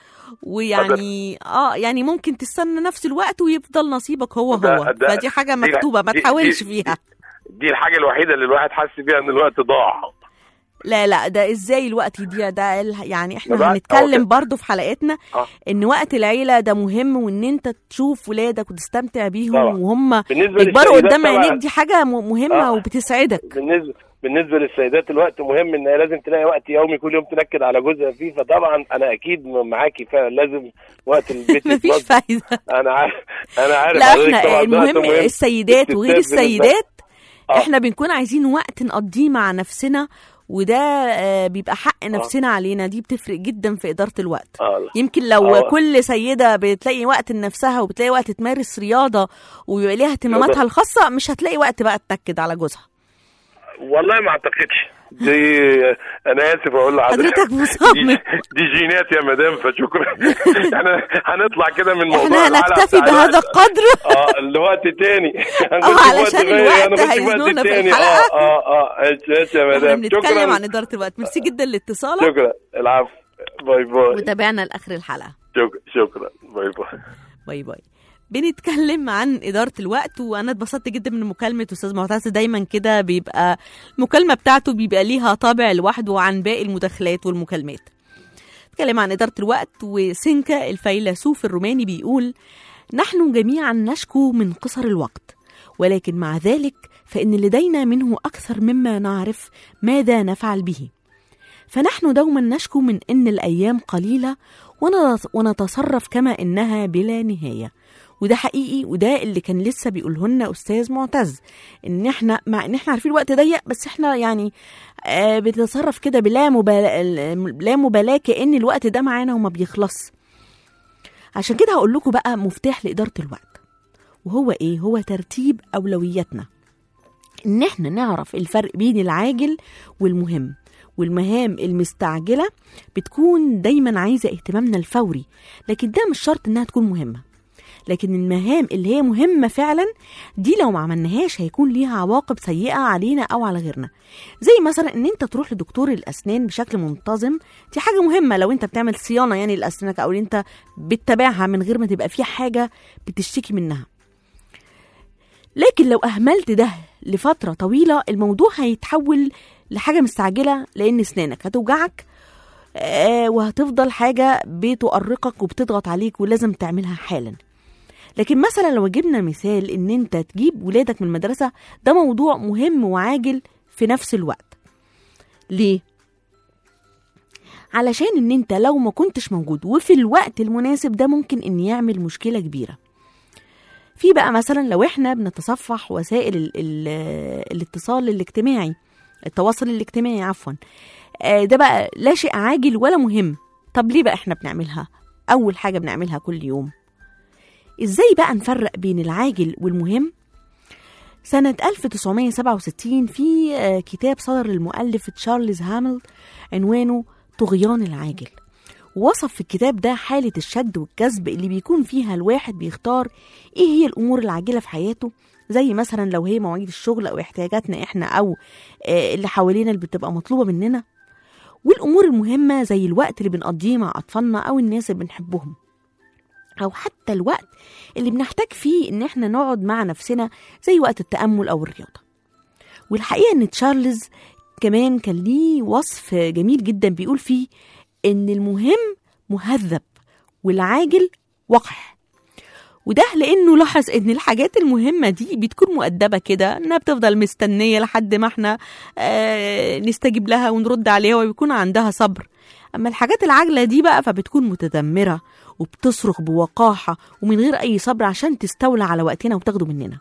Speaker 2: ويعني اه يعني ممكن تستنى نفس الوقت ويفضل نصيبك هو
Speaker 5: ده-
Speaker 2: هو
Speaker 5: ده-
Speaker 2: فدي حاجة
Speaker 5: دي-
Speaker 2: مكتوبة ما
Speaker 5: دي-
Speaker 2: تحاولش
Speaker 5: دي-
Speaker 2: فيها
Speaker 5: دي الحاجه الوحيده اللي الواحد حس بيها ان الوقت ضاع
Speaker 2: لا لا ده ازاي الوقت يضيع ده ال- يعني احنا
Speaker 5: ما بقى- هو
Speaker 2: هنتكلم
Speaker 5: كده.
Speaker 2: برضو في حلقتنا
Speaker 5: آه.
Speaker 2: ان وقت العيله ده مهم وان انت تشوف ولادك وتستمتع بيهم
Speaker 5: طبعا.
Speaker 2: وهم
Speaker 5: بالنسبه
Speaker 2: يكبروا
Speaker 5: للسيدات
Speaker 2: قدام
Speaker 5: طبعاً-
Speaker 2: عينيك دي حاجه م- مهمه
Speaker 5: آه.
Speaker 2: وبتسعدك
Speaker 5: بالنسبه بالنسبه للسيدات الوقت مهم ان هي لازم تلاقي وقت يومي كل يوم تنكد على جوزها فيه فطبعا انا اكيد معاكي فعلا لازم وقت البيت
Speaker 2: مفيش
Speaker 5: يتنظم.
Speaker 2: فايده
Speaker 5: انا عارف انا عارف
Speaker 2: لا
Speaker 5: حضرتك
Speaker 2: احنا
Speaker 5: طبعاً ده وقت
Speaker 2: المهم
Speaker 5: مهم.
Speaker 2: السيدات وغير
Speaker 5: الستات بالنسبة-
Speaker 2: السيدات
Speaker 5: آه.
Speaker 2: احنا بنكون عايزين وقت نقضيه مع نفسنا وده آه، بيبقى حق نفسنا علينا دي بتفرق جدا في اداره الوقت
Speaker 5: آه.
Speaker 2: يمكن لو
Speaker 5: آه.
Speaker 2: كل سيده بتلاقي وقت لنفسها وبتلاقي وقت تمارس رياضه ويبقى ليها اهتماماتها
Speaker 5: رياضة.
Speaker 2: الخاصه مش هتلاقي وقت بقى تنكد على جوزها
Speaker 5: والله ما اعتقدش دي انا اسف اقول لحضرتك
Speaker 2: حضرتك مصمم.
Speaker 5: دي, دي جينات يا مدام فشكرا احنا هنطلع كده من موضوع
Speaker 2: احنا
Speaker 5: الحلقة
Speaker 2: هنكتفي
Speaker 5: بتاع
Speaker 2: بهذا
Speaker 5: الوقت.
Speaker 2: القدر
Speaker 5: اه لوقت تاني هنخش في وقت
Speaker 2: علشان
Speaker 5: غير-
Speaker 2: الوقت
Speaker 5: هنخش في
Speaker 2: هيزنونا في
Speaker 5: تاني.
Speaker 2: الحلقة.
Speaker 5: اه اه اه ايش ايش يا
Speaker 2: احنا
Speaker 5: مدام
Speaker 2: بنتكلم
Speaker 5: شكرا
Speaker 2: عن اداره الوقت ميرسي جدا لاتصالك
Speaker 5: شكرا العفو باي باي
Speaker 2: وتابعنا لاخر الحلقه
Speaker 5: شكرا شكرا باي باي
Speaker 2: باي باي بنتكلم عن إدارة الوقت وأنا اتبسطت جدا من مكالمة أستاذ معتز دايما كده بيبقى المكالمة بتاعته بيبقى ليها طابع لوحده عن باقي المداخلات والمكالمات نتكلم عن إدارة الوقت وسينكا الفيلسوف الروماني بيقول نحن جميعا نشكو من قصر الوقت ولكن مع ذلك فإن لدينا منه أكثر مما نعرف ماذا نفعل به فنحن دوما نشكو من أن الأيام قليلة ونت- ونتصرف كما إنها بلا نهاية وده حقيقي وده اللي كان لسه بيقوله لنا أستاذ معتز إن إحنا مع إن إحنا عارفين الوقت ضيق بس إحنا يعني آه بنتصرف كده بلا مبالاة لا مبالاة كأن الوقت ده معانا وما بيخلص عشان كده هقول لكم بقى مفتاح لإدارة الوقت وهو إيه؟ هو ترتيب أولوياتنا إن إحنا نعرف الفرق بين العاجل والمهم والمهام المستعجلة بتكون دايما عايزة اهتمامنا الفوري لكن ده مش شرط إنها تكون مهمة لكن المهام اللي هي مهمة فعلا دي لو ما عملناهاش هيكون ليها عواقب سيئة علينا أو على غيرنا زي مثلا إن أنت تروح لدكتور الأسنان بشكل منتظم دي حاجة مهمة لو أنت بتعمل صيانة يعني لأسنانك أو إن أنت بتتابعها من غير ما تبقى في حاجة بتشتكي منها لكن لو أهملت ده لفترة طويلة الموضوع هيتحول لحاجة مستعجلة لأن أسنانك هتوجعك آه، وهتفضل حاجة بتؤرقك وبتضغط عليك ولازم تعملها حالا لكن مثلا لو جبنا مثال ان انت تجيب ولادك من المدرسة ده موضوع مهم وعاجل في نفس الوقت ليه؟ علشان ان انت لو ما كنتش موجود وفي الوقت المناسب ده ممكن ان يعمل مشكلة كبيرة في بقى مثلا لو احنا بنتصفح وسائل ال ال الاتصال الاجتماعي التواصل الاجتماعي عفوا آه، ده بقى لا شيء عاجل ولا مهم طب ليه بقى احنا بنعملها اول حاجة بنعملها كل يوم ازاي بقى نفرق بين العاجل والمهم سنة 1967 في آه، كتاب صدر للمؤلف تشارلز هامل عنوانه طغيان العاجل وصف في الكتاب ده حالة الشد والجذب اللي بيكون فيها الواحد بيختار ايه هي الامور العاجلة في حياته زي مثلا لو هي مواعيد الشغل او احتياجاتنا احنا او آه، اللي حوالينا اللي بتبقى مطلوبة مننا والامور المهمة زي الوقت اللي بنقضيه مع اطفالنا او الناس اللي بنحبهم او حتى الوقت اللي بنحتاج فيه ان احنا نقعد مع نفسنا زي وقت التامل او الرياضه والحقيقه ان تشارلز كمان كان ليه وصف جميل جدا بيقول فيه ان المهم مهذب والعاجل وقح وده لانه لاحظ ان الحاجات المهمه دي بتكون مؤدبه كده انها بتفضل مستنيه لحد ما احنا آه نستجيب لها ونرد عليها ويكون عندها صبر اما الحاجات العاجله دي بقى فبتكون متذمره وبتصرخ بوقاحه ومن غير اي صبر عشان تستولى على وقتنا وتاخده مننا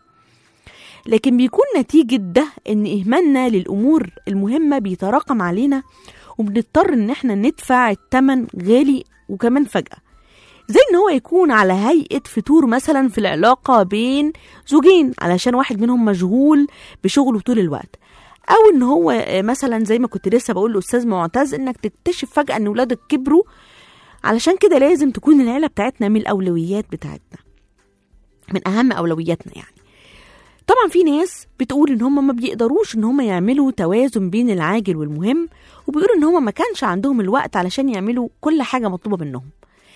Speaker 2: لكن بيكون نتيجة ده إن إهمالنا للأمور المهمة بيتراكم علينا وبنضطر إن إحنا ندفع التمن غالي وكمان فجأة زي إن هو يكون على هيئة فتور مثلا في العلاقة بين زوجين علشان واحد منهم مشغول بشغله طول الوقت أو إن هو آه، مثلا زي ما كنت لسه بقول لأستاذ معتز إنك تكتشف فجأة إن ولادك كبروا علشان كده لازم تكون العيلة بتاعتنا من الأولويات بتاعتنا من أهم أولوياتنا يعني طبعا في ناس بتقول ان هم ما بيقدروش ان هم يعملوا توازن بين العاجل والمهم وبيقولوا ان هم ما كانش عندهم الوقت علشان يعملوا كل حاجة مطلوبة منهم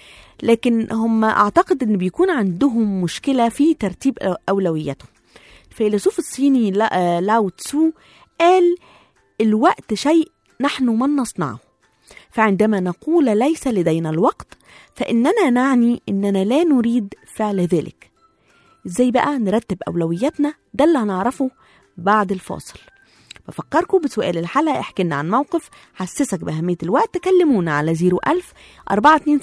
Speaker 2: لكن هم اعتقد ان بيكون عندهم مشكلة في ترتيب أو- اولوياتهم الفيلسوف الصيني لا- آه، لاو تسو قال الوقت شيء نحن من نصنعه فعندما نقول ليس لدينا الوقت فإننا نعني إننا لا نريد فعل ذلك ازاي بقى نرتب أولوياتنا ده اللي هنعرفه بعد الفاصل بفكركم بسؤال الحلقة احكي لنا عن موقف حسسك بأهمية الوقت كلمونا على 01000 427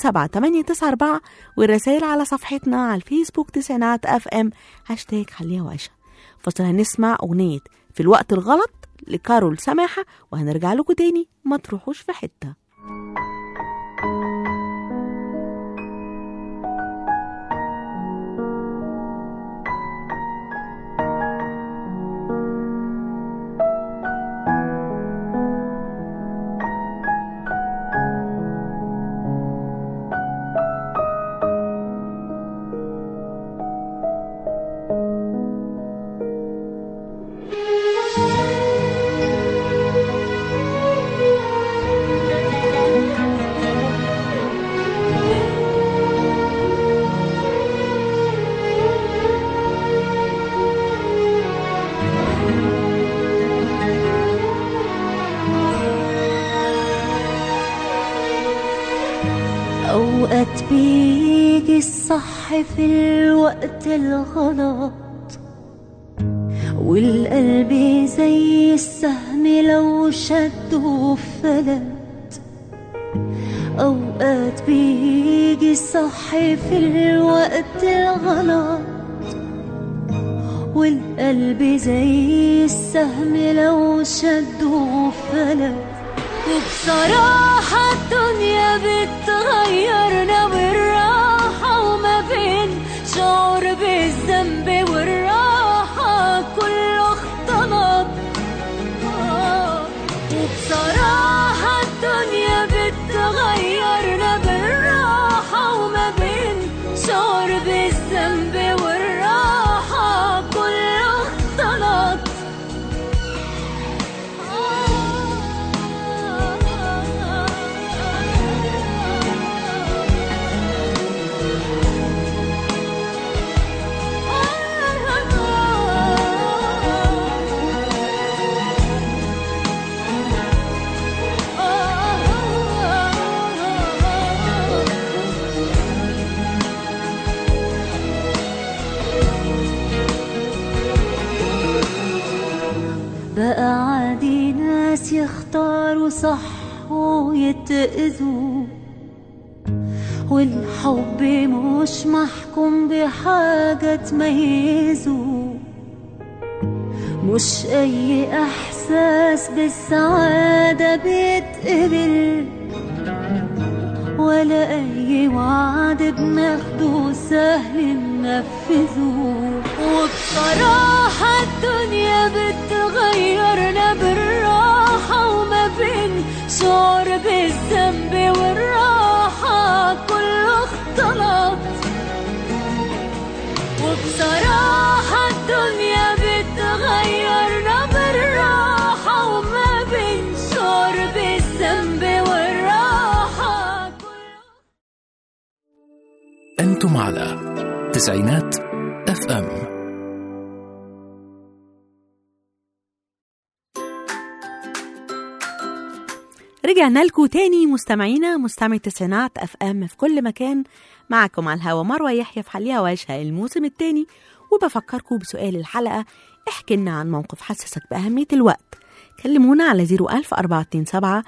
Speaker 2: 894 والرسائل على صفحتنا على الفيسبوك تسعينات اف ام هاشتاج خليها وعيشة فاصل هنسمع أغنية في الوقت الغلط لكارول سماحة وهنرجع لكم تاني ما تروحوش في حتة
Speaker 6: Thank أوقات بيجي الصح في الوقت الغلط والقلب زي السهم لو شده فلت أوقات بيجي الصح في الوقت الغلط والقلب زي السهم لو شده فلت وبصراحة الدنيا بتغيرنا بالراحة وما بين شعور بالذنب والراحة كله اختلط آه. وبصراحة الدنيا بتغيرنا بالراحة وما بين شعور بالذنب والراحة كله اختلط بقى عادي ناس يختاروا صح ويتأذوا والحب مش محكوم بحاجة تميزه مش أي إحساس بالسعادة بيتقبل ولا أي وعد بناخده سهل ننفذه وبصراحة الدنيا بتغيرنا بالراحة وما بين شعور بالذنب والراحة كله اختلط وبصراحة الدنيا بتغيرنا بالراحة وما بين شعور بالذنب والراحة كله
Speaker 1: أنتم على تسعينات اف ام
Speaker 2: رجعنا لكم تاني مستمعينا مستمعي التسعينات اف ام في كل مكان معكم على الهوا مروه يحيى في حليها وعيشها الموسم التاني وبفكركم بسؤال الحلقه احكي لنا عن موقف حسسك باهميه الوقت كلمونا على 01427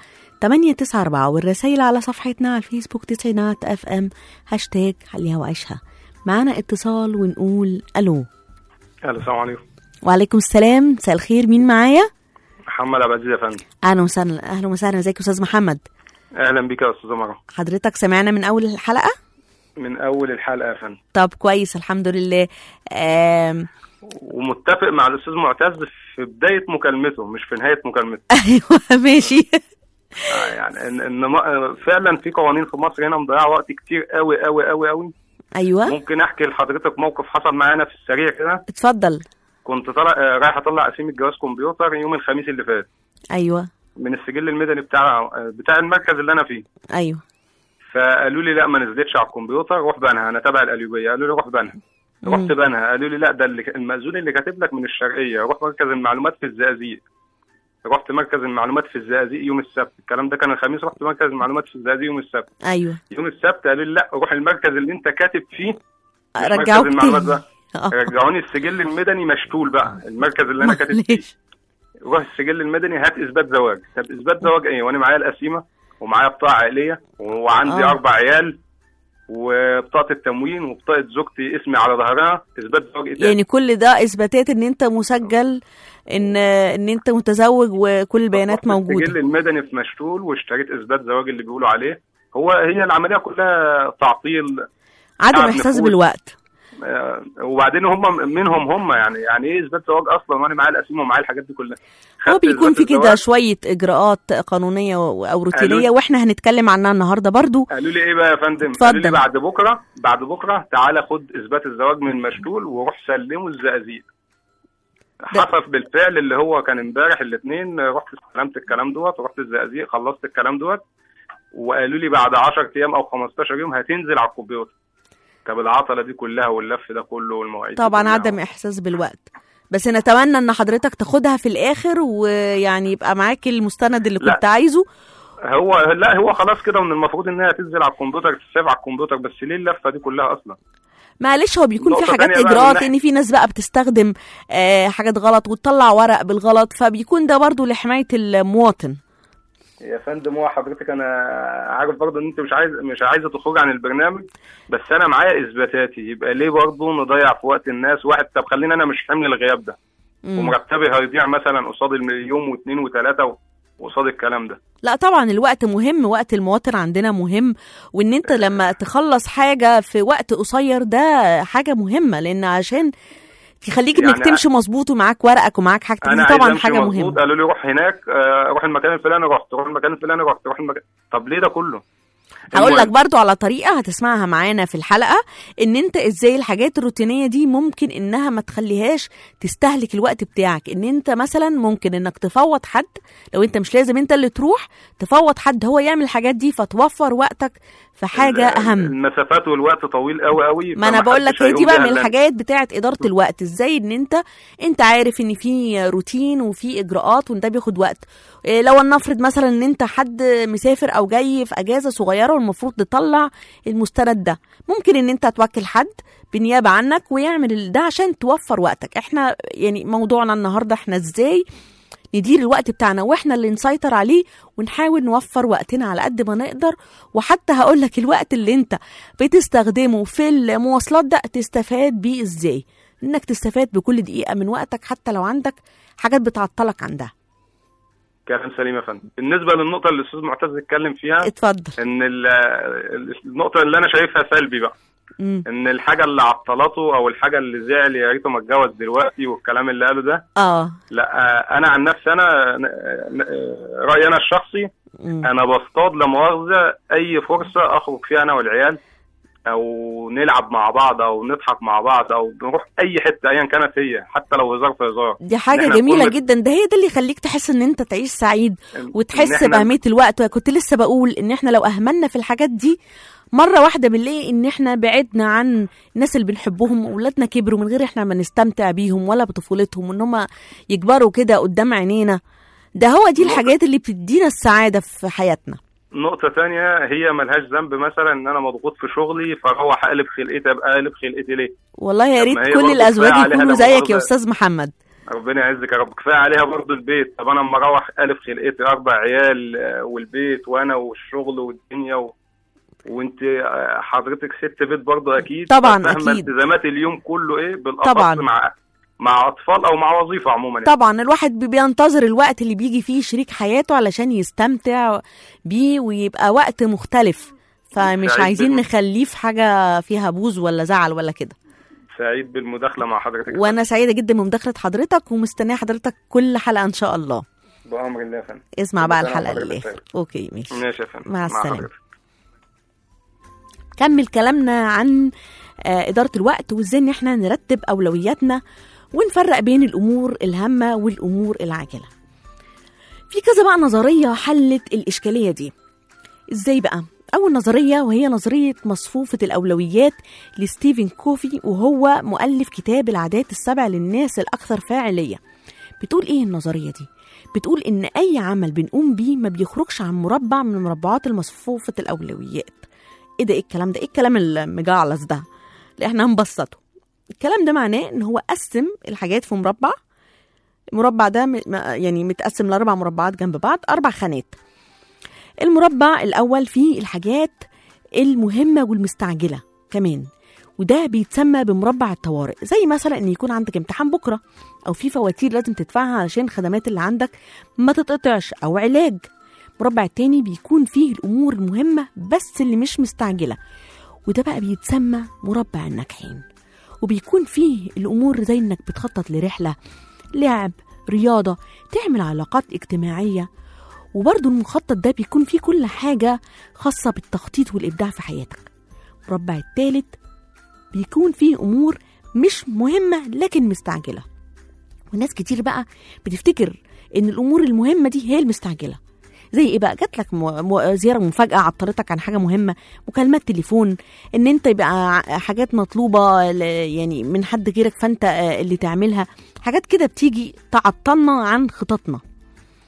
Speaker 2: 894 والرسائل على صفحتنا على الفيسبوك تسعينات اف ام هاشتاج حليها وعيشها معانا اتصال ونقول الو
Speaker 7: الو السلام عليكم
Speaker 2: وعليكم السلام مساء الخير مين معايا
Speaker 7: محمد عبد العزيز يا فندم
Speaker 2: اهلا وسهلا اهلا وسهلا ازيك يا استاذ محمد
Speaker 7: اهلا بك يا استاذه مروه
Speaker 2: حضرتك سمعنا من اول الحلقه
Speaker 7: من اول الحلقه يا فندم
Speaker 2: طب كويس الحمد لله آم،
Speaker 7: ومتفق مع الاستاذ معتز في بدايه مكالمته مش في نهايه مكالمته
Speaker 2: ايوه ماشي
Speaker 7: آه، يعني ان, إن ما- فعلا في قوانين في مصر هنا مضيعه وقت كتير قوي قوي قوي قوي
Speaker 2: ايوه
Speaker 7: ممكن احكي لحضرتك موقف حصل معانا في السريع كده
Speaker 2: اتفضل
Speaker 7: كنت طالع آه، رايح اطلع قسيمه جواز كمبيوتر يوم الخميس اللي فات
Speaker 2: ايوه
Speaker 7: من السجل المدني بتاع آه، بتاع المركز اللي انا فيه
Speaker 2: ايوه
Speaker 7: فقالوا لي لا ما نزلتش على الكمبيوتر روح بنها انا تبع القليوبيه قالوا لي روح بنها رحت بنها قالوا لي لا ده اللي المأذون اللي كاتب لك من الشرقيه روح مركز المعلومات في الزقازيق رحت مركز المعلومات في الزقازيق يوم السبت الكلام ده كان الخميس رحت مركز المعلومات في الزقازيق يوم السبت
Speaker 2: ايوه
Speaker 7: يوم السبت قالوا لي لا روح المركز اللي انت كاتب فيه مش مركز
Speaker 2: رجعوك
Speaker 7: المعلومات
Speaker 2: تاني
Speaker 7: ده
Speaker 2: آه.
Speaker 7: رجعوني السجل المدني مشتول بقى المركز اللي انا كاتب فيه
Speaker 2: معلش
Speaker 7: روح السجل المدني هات اثبات زواج طب اثبات زواج ايه وانا معايا القسيمه ومعايا بطاقه عائليه وعندي
Speaker 2: آه.
Speaker 7: اربع عيال وبطاقه التموين وبطاقه زوجتي اسمي على ظهرها اثبات زواج ايه تاني؟
Speaker 2: يعني كل ده اثباتات ان انت مسجل ان ان انت متزوج وكل البيانات
Speaker 7: رحت السجل
Speaker 2: موجوده
Speaker 7: المدني في مشتول واشتريت اثبات زواج اللي بيقولوا عليه هو هي العمليه كلها تعطيل
Speaker 2: عدم
Speaker 7: تعب
Speaker 2: احساس
Speaker 7: نفوس.
Speaker 2: بالوقت
Speaker 7: آه، وبعدين هم منهم هم يعني يعني ايه اثبات زواج اصلا وانا معايا القسيمه ومعايا الحاجات دي كلها
Speaker 2: هو
Speaker 7: خدت
Speaker 2: بيكون
Speaker 7: إثبات
Speaker 2: في كده
Speaker 7: الزواج،
Speaker 2: شويه اجراءات قانونيه و- او روتينيه
Speaker 7: قالوا-
Speaker 2: واحنا هنتكلم عنها النهارده برضو
Speaker 7: قالوا لي ايه بقى يا فندم
Speaker 2: اتفضل.
Speaker 7: قالوا لي بعد بكره بعد بكره تعالى خد اثبات الزواج من مشتول وروح سلمه الزقازيق حصل بالفعل اللي هو كان امبارح الاثنين رحت استلمت الكلام دوت ورحت الزقازيق خلصت الكلام دوت وقالوا لي بعد 10 ايام او 15 يوم هتنزل على الكمبيوتر طب العطله دي كلها واللف ده كله والمواعيد دي
Speaker 2: طبعا
Speaker 7: كلها.
Speaker 2: عدم احساس بالوقت بس نتمنى ان حضرتك تاخدها في الاخر ويعني يبقى معاك المستند اللي
Speaker 7: لا.
Speaker 2: كنت عايزه
Speaker 7: هو لا هو خلاص كده من المفروض انها تنزل على الكمبيوتر تسيب على الكمبيوتر بس ليه اللفه دي كلها اصلا
Speaker 2: معلش هو بيكون في
Speaker 7: نقطة
Speaker 2: حاجات
Speaker 7: تانية بقى
Speaker 2: اجراءات
Speaker 7: من
Speaker 2: ان في ناس بقى بتستخدم آه حاجات غلط وتطلع ورق بالغلط فبيكون ده برضو لحمايه المواطن
Speaker 7: يا فندم هو حضرتك انا عارف برضه ان انت مش عايز مش عايزه تخرج عن البرنامج بس انا معايا اثباتاتي يبقى ليه برضه نضيع في وقت الناس واحد طب خليني انا مش حمل الغياب ده
Speaker 2: مم.
Speaker 7: ومرتبي هيضيع مثلا قصاد اليوم واثنين وثلاثه وقصاد الكلام ده
Speaker 2: لا طبعا الوقت مهم وقت المواطن عندنا مهم وان انت لما تخلص حاجه في وقت قصير ده حاجه مهمه لان عشان يخليك انك
Speaker 7: يعني
Speaker 2: تمشي مظبوط ومعاك ورقك ومعاك حاجتك
Speaker 7: انا
Speaker 2: دي
Speaker 7: عايز
Speaker 2: طبعا
Speaker 7: امشي
Speaker 2: حاجه
Speaker 7: مظبوط
Speaker 2: مهمه
Speaker 7: قالوا لي روح هناك آه، روح المكان الفلاني رحت روح المكان الفلاني رحت روح المكان طب ليه ده كله
Speaker 2: هقول لك
Speaker 7: المهم،
Speaker 2: برضو على طريقه هتسمعها معانا في الحلقه ان انت ازاي الحاجات الروتينيه دي ممكن انها ما تخليهاش تستهلك الوقت بتاعك ان انت مثلا ممكن انك تفوض حد لو انت مش لازم انت اللي تروح تفوض حد هو يعمل الحاجات دي فتوفر وقتك في حاجه اهم
Speaker 7: المسافات والوقت طويل قوي قوي
Speaker 2: ما انا
Speaker 7: فما
Speaker 2: بقول لك
Speaker 7: حدش
Speaker 2: هي دي
Speaker 7: هيقوم
Speaker 2: بقى
Speaker 7: بيها
Speaker 2: من
Speaker 7: إلا أنا.
Speaker 2: الحاجات بتاعه اداره الوقت ازاي ان انت انت عارف ان في روتين وفي اجراءات وان ده بياخد وقت إيه لو نفرض مثلا ان انت حد مسافر او جاي في اجازه صغيره والمفروض تطلع المستند ده ممكن ان انت توكل حد بنيابه عنك ويعمل ال- ده عشان توفر وقتك احنا يعني موضوعنا النهارده احنا ازاي ندير الوقت بتاعنا واحنا اللي نسيطر عليه ونحاول نوفر وقتنا على قد ما نقدر وحتى هقول لك الوقت اللي انت بتستخدمه في المواصلات ده تستفاد بيه ازاي انك تستفاد بكل دقيقة من وقتك حتى لو عندك حاجات بتعطلك عن ده
Speaker 7: كلام سليم يا فندم بالنسبه للنقطه اللي الاستاذ معتز اتكلم فيها
Speaker 2: اتفضل
Speaker 7: ان ال- ال- النقطه اللي انا شايفها سلبي بقى
Speaker 2: مم.
Speaker 7: ان الحاجه اللي عطلته او الحاجه اللي زعل يا ريته ما اتجوز دلوقتي والكلام اللي قاله ده
Speaker 2: اه
Speaker 7: لا آه، انا عن نفسي انا آه، رايي انا الشخصي
Speaker 2: مم.
Speaker 7: انا بصطاد لا مؤاخذه اي فرصه اخرج فيها انا والعيال او نلعب مع بعض او نضحك مع بعض او نروح اي حته ايا كانت هي حتى لو هزار في هزار
Speaker 2: دي
Speaker 7: إن
Speaker 2: حاجة
Speaker 7: إحنا
Speaker 2: جميلة
Speaker 7: نكون-
Speaker 2: جدا ده هي ده اللي يخليك تحس ان انت تعيش سعيد
Speaker 7: إن
Speaker 2: وتحس
Speaker 7: إحنا-
Speaker 2: بأهمية الوقت كنت لسه بقول ان احنا لو اهملنا في الحاجات دي مرة واحدة بنلاقي ان احنا بعدنا عن الناس اللي بنحبهم واولادنا كبروا من غير احنا ما نستمتع بيهم ولا بطفولتهم وان هم يكبروا كده قدام عينينا ده هو دي الحاجات اللي بتدينا السعادة في حياتنا
Speaker 7: نقطة تانية هي ملهاش ذنب مثلا ان انا مضغوط في شغلي فاروح اقلب خلقتي ابقى اقلب خلقتي ليه؟
Speaker 2: والله يا
Speaker 7: طب
Speaker 2: ريت
Speaker 7: ما هي
Speaker 2: كل
Speaker 7: برضه
Speaker 2: الازواج
Speaker 7: كفاية عليها
Speaker 2: يكونوا
Speaker 7: لما
Speaker 2: زيك يا
Speaker 7: برضه-
Speaker 2: استاذ محمد
Speaker 7: ربنا يعزك يا رب كفايه عليها برضه البيت طب انا اما اروح الف خلقتي اربع عيال آه، والبيت وانا والشغل والدنيا و... وانت آه، حضرتك ست بيت برضه اكيد
Speaker 2: طبعاً،
Speaker 7: فاهمة
Speaker 2: أكيد.
Speaker 7: التزامات اليوم كله ايه بالاخص
Speaker 2: طبعاً.
Speaker 7: مع مع اطفال او مع وظيفه عموما يعني.
Speaker 2: طبعا الواحد بي- بينتظر الوقت اللي بيجي فيه شريك حياته علشان يستمتع بيه ويبقى وقت مختلف فمش
Speaker 7: سعيد
Speaker 2: عايزين
Speaker 7: بالم-
Speaker 2: نخليه في حاجة فيها بوز ولا زعل ولا كده
Speaker 7: سعيد بالمداخله مع حضرتك
Speaker 2: وانا سعيدة جدا بمداخلة حضرتك ومستنية حضرتك كل حلقة ان شاء الله
Speaker 7: بامر الله يا فندم
Speaker 2: اسمع
Speaker 7: كل
Speaker 2: بقى
Speaker 7: سنة
Speaker 2: الحلقة
Speaker 7: وحضرتك
Speaker 2: اللي
Speaker 7: طيب.
Speaker 2: اوكي ماشي
Speaker 7: ماشي يا فندم
Speaker 2: مع السلامة.
Speaker 7: حضرتك.
Speaker 2: كمل كلامنا عن آه، إدارة الوقت وإزاي إن إحنا نرتب أولوياتنا ونفرق بين الأمور الهامة والأمور العاجلة. في كذا بقى نظرية حلت الإشكالية دي. إزاي بقى؟ أول نظرية وهي نظرية مصفوفة الأولويات لستيفن كوفي وهو مؤلف كتاب العادات السبع للناس الأكثر فاعلية. بتقول إيه النظرية دي؟ بتقول إن أي عمل بنقوم بيه ما بيخرجش عن مربع من مربعات المصفوفة الأولويات. ايه ده ايه الكلام ده ايه الكلام المجعلص ده اللي احنا هنبسطه الكلام ده معناه ان هو قسم الحاجات في مربع المربع ده م- م- يعني متقسم لاربع مربعات جنب بعض اربع خانات المربع الاول فيه الحاجات المهمه والمستعجله كمان وده بيتسمى بمربع الطوارئ زي مثلا ان يكون عندك امتحان بكره او في فواتير لازم تدفعها علشان الخدمات اللي عندك ما تتقطعش او علاج المربع التاني بيكون فيه الامور المهمه بس اللي مش مستعجله وده بقى بيتسمى مربع الناجحين وبيكون فيه الامور زي انك بتخطط لرحله لعب رياضه تعمل علاقات اجتماعيه وبرضه المخطط ده بيكون فيه كل حاجه خاصه بالتخطيط والابداع في حياتك المربع التالت بيكون فيه امور مش مهمه لكن مستعجله وناس كتير بقى بتفتكر ان الامور المهمه دي هي المستعجله زي ايه بقى جات لك م... م... زياره مفاجاه عطلتك عن حاجه مهمه مكالمات تليفون ان انت يبقى ع- حاجات مطلوبه ل... يعني من حد غيرك فانت آه، اللي تعملها حاجات كده بتيجي تعطلنا عن خططنا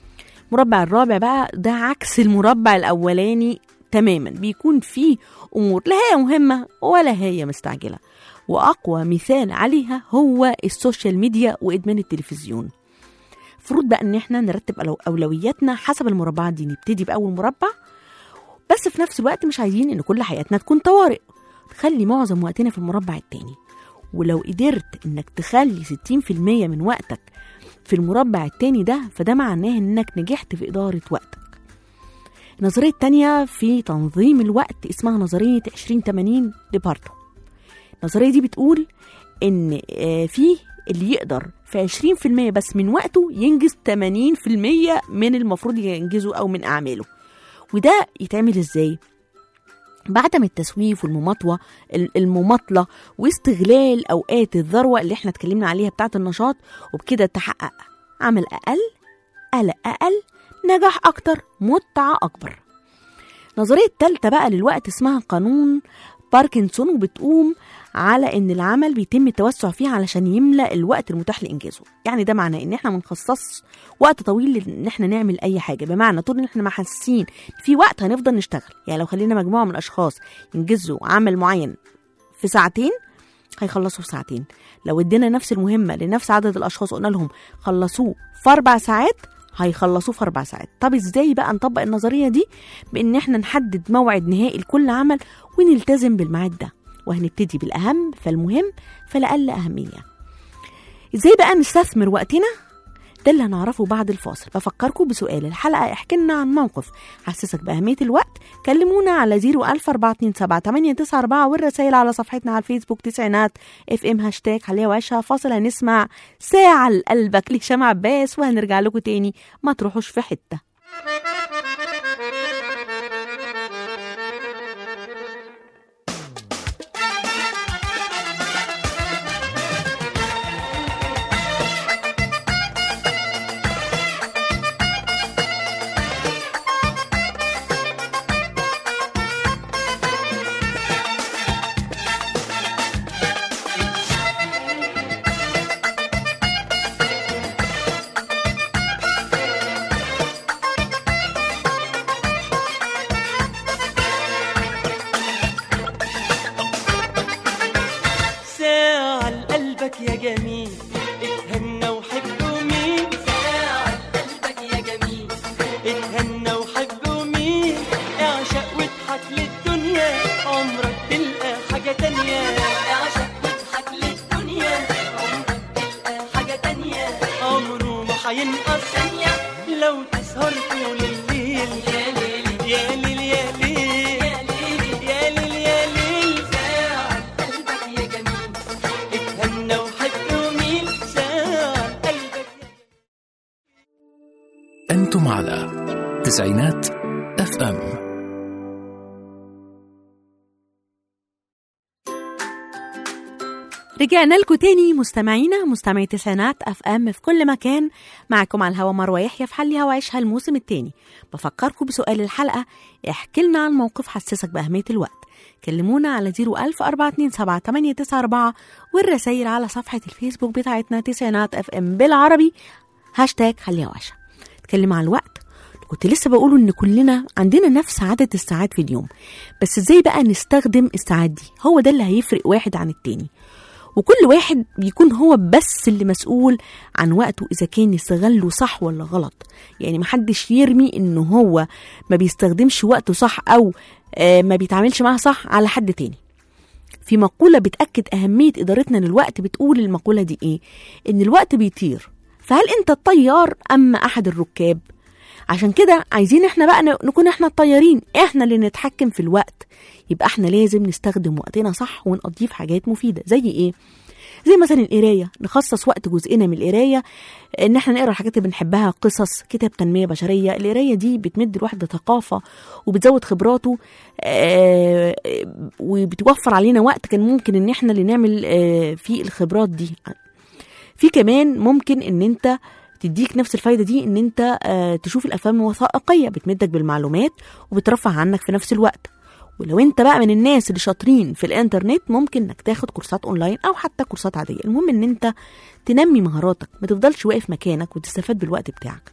Speaker 2: المربع الرابع بقى ده عكس المربع الاولاني تماما بيكون فيه امور لا هي مهمه ولا هي مستعجله واقوى مثال عليها هو السوشيال ميديا وادمان التلفزيون المفروض بقى ان احنا نرتب أولو- اولوياتنا حسب المربعات دي نبتدي باول مربع بس في نفس الوقت مش عايزين ان كل حياتنا تكون طوارئ خلي معظم وقتنا في المربع التاني ولو قدرت انك تخلي 60% من وقتك في المربع التاني ده فده معناه انك نجحت في اداره وقتك النظرية التانية في تنظيم الوقت اسمها نظرية 2080 لبارتو النظرية دي بتقول ان آه، في اللي يقدر في 20% بس من وقته ينجز 80% من المفروض ينجزه او من اعماله وده يتعمل ازاي بعدم التسويف والمماطوة ال- المماطلة واستغلال أوقات الذروة اللي احنا اتكلمنا عليها بتاعة النشاط وبكده تحقق عمل أقل قلق أقل نجاح أكتر متعة أكبر النظرية التالتة بقى للوقت اسمها قانون باركنسون وبتقوم على ان العمل بيتم التوسع فيه علشان يملأ الوقت المتاح لانجازه يعني ده معناه ان احنا ما نخصص وقت طويل ان احنا نعمل اي حاجه بمعنى طول ان احنا ما حاسين في وقت هنفضل نشتغل يعني لو خلينا مجموعه من الاشخاص ينجزوا عمل معين في ساعتين هيخلصوا في ساعتين لو ادينا نفس المهمه لنفس عدد الاشخاص قلنا لهم خلصوه في اربع ساعات هيخلصوه في اربع ساعات طب ازاي بقى نطبق النظريه دي بان احنا نحدد موعد نهائي لكل عمل ونلتزم بالميعاد ده وهنبتدي بالاهم فالمهم فالاقل اهميه ازاي بقى نستثمر وقتنا ده اللي هنعرفه بعد الفاصل بفكركم بسؤال الحلقة احكي لنا عن موقف حسسك بأهمية الوقت كلمونا على 01427 والرسائل على صفحتنا على الفيسبوك تسعينات اف ام هاشتاج حلية وعيشها فاصل هنسمع ساعة لقلبك لهشام عباس وهنرجع لكم تاني ما تروحوش في حتة
Speaker 8: ساعة لقلبك يا جميل اتهنى وحب مين ساعة لقلبك يا جميل اتهنى وحب مين اعشق واضحك للدنيا عمرك تلقى حاجة تانية اعشق واضحك للدنيا عمرك تلقى حاجة تانية عمره ما هينقص ثانية لو تسهر طول الليل يا ليل يا ليل يا ليل يا ليل يا ليل ساعة قلبك يا جميل اتهنى وحب مين ساعة قلبك يا
Speaker 1: أنتم على تسعينات اف ام
Speaker 2: رجعنا لكم تاني مستمعينا مستمعي تسعينات اف ام في كل مكان معكم على الهوا مروه يحيى في حلها وعيشها الموسم التاني بفكركم بسؤال الحلقه احكي لنا عن موقف حسسك باهميه الوقت كلمونا على 010427894 والرسائل على صفحه الفيسبوك بتاعتنا تسعينات اف ام بالعربي هاشتاج خليها وعشة اتكلم عن الوقت كنت لسه بقوله ان كلنا عندنا نفس عدد الساعات في اليوم بس ازاي بقى نستخدم الساعات دي هو ده اللي هيفرق واحد عن التاني وكل واحد بيكون هو بس اللي مسؤول عن وقته اذا كان يستغله صح ولا غلط يعني محدش يرمي انه هو ما بيستخدمش وقته صح او آه، ما بيتعاملش معاه صح على حد تاني في مقولة بتأكد أهمية إدارتنا للوقت بتقول المقولة دي إيه؟ إن الوقت بيطير فهل أنت الطيار أم أحد الركاب؟ عشان كده عايزين احنا بقى ن- نكون احنا الطيارين احنا اللي نتحكم في الوقت يبقى احنا لازم نستخدم وقتنا صح ونقضيه في حاجات مفيدة زي ايه؟ زي مثلا القراية نخصص وقت جزئنا من القراية ان احنا نقرا الحاجات اللي بنحبها قصص كتاب تنمية بشرية القراية دي بتمد الواحد ثقافة وبتزود خبراته آه، وبتوفر علينا وقت كان ممكن ان احنا اللي نعمل آه، فيه الخبرات دي في كمان ممكن ان انت تديك نفس الفايدة دي ان انت آه، تشوف الافلام الوثائقية بتمدك بالمعلومات وبترفع عنك في نفس الوقت ولو انت بقى من الناس اللي شاطرين في الانترنت ممكن انك تاخد كورسات اونلاين او حتى كورسات عاديه المهم ان انت تنمي مهاراتك ما تفضلش واقف مكانك وتستفاد بالوقت بتاعك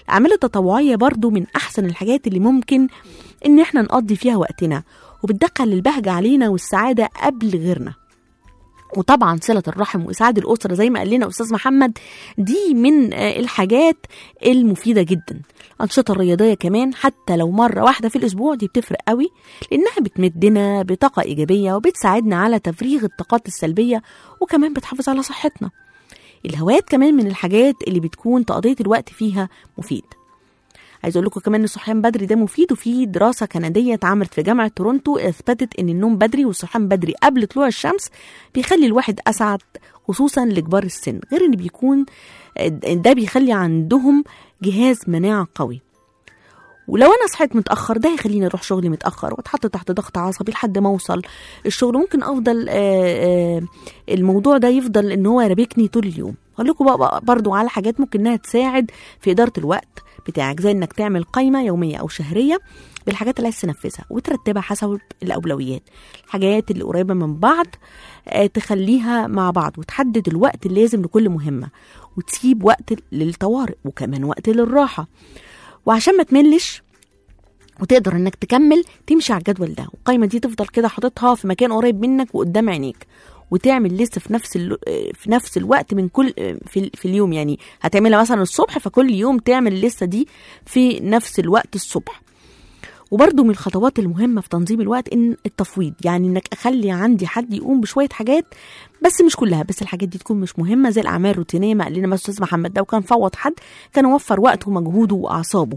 Speaker 2: الأعمال التطوعية برضو من أحسن الحاجات اللي ممكن إن إحنا نقضي فيها وقتنا وبتدخل البهجة علينا والسعادة قبل غيرنا وطبعا صلة الرحم وإسعاد الأسرة زي ما قال لنا أستاذ محمد دي من آه، الحاجات المفيدة جدا الأنشطة الرياضية كمان حتى لو مرة واحدة في الأسبوع دي بتفرق قوي لأنها بتمدنا بطاقة إيجابية وبتساعدنا على تفريغ الطاقات السلبية وكمان بتحافظ على صحتنا الهوايات كمان من الحاجات اللي بتكون تقضية الوقت فيها مفيد عايز اقول لكم كمان ان الصحيان بدري ده مفيد وفي دراسه كنديه اتعملت في جامعه تورونتو اثبتت ان النوم بدري والصحيان بدري قبل طلوع الشمس بيخلي الواحد اسعد خصوصا لكبار السن غير ان بيكون ده بيخلي عندهم جهاز مناعه قوي ولو انا صحيت متاخر ده هيخليني اروح شغلي متاخر واتحط تحت ضغط عصبي لحد ما اوصل الشغل ممكن افضل آه، آه، الموضوع ده يفضل ان هو يربكني طول اليوم هقول لكم بقى- بقى برضو على حاجات ممكن انها تساعد في اداره الوقت بتاعك زي انك تعمل قائمه يوميه او شهريه بالحاجات اللي عايز تنفذها وترتبها حسب الاولويات الحاجات اللي قريبه من بعض آه، تخليها مع بعض وتحدد الوقت اللازم لكل مهمه وتسيب وقت للطوارئ وكمان وقت للراحه وعشان ما تملش وتقدر انك تكمل تمشي على الجدول ده والقايمه دي تفضل كده حاططها في مكان قريب منك وقدام عينيك وتعمل لسه في نفس ال... في نفس الوقت من كل في, في اليوم يعني هتعملها مثلا الصبح فكل يوم تعمل اللسه دي في نفس الوقت الصبح وبرضه من الخطوات المهمة في تنظيم الوقت إن التفويض يعني إنك أخلي عندي حد يقوم بشوية حاجات بس مش كلها بس الحاجات دي تكون مش مهمة زي الأعمال الروتينية ما قال لنا مثلا أستاذ محمد ده وكان فوض حد كان وفر وقته ومجهوده وأعصابه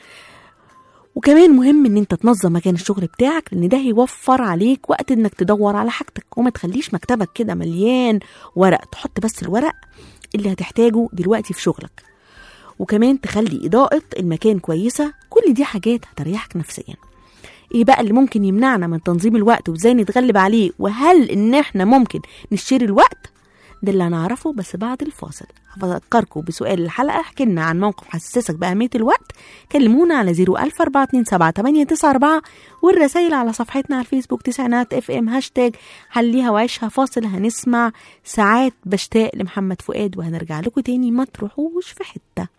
Speaker 2: وكمان مهم ان انت تنظم مكان الشغل بتاعك لان ده هيوفر عليك وقت انك تدور على حاجتك وما تخليش مكتبك كده مليان ورق تحط بس الورق اللي هتحتاجه دلوقتي في شغلك وكمان تخلي إضاءة المكان كويسة كل دي حاجات هتريحك نفسيا ايه بقى اللي ممكن يمنعنا من تنظيم الوقت وازاي نتغلب عليه وهل ان احنا ممكن نشتري الوقت ده اللي هنعرفه بس بعد الفاصل هفكركم بسؤال الحلقة احكي لنا عن موقف حسسك بأهمية الوقت كلمونا على 01427 والرسائل على صفحتنا على الفيسبوك تسعينات اف ام هاشتاج حليها وعيشها فاصل هنسمع ساعات بشتاق لمحمد فؤاد وهنرجع لكم تاني ما تروحوش في حته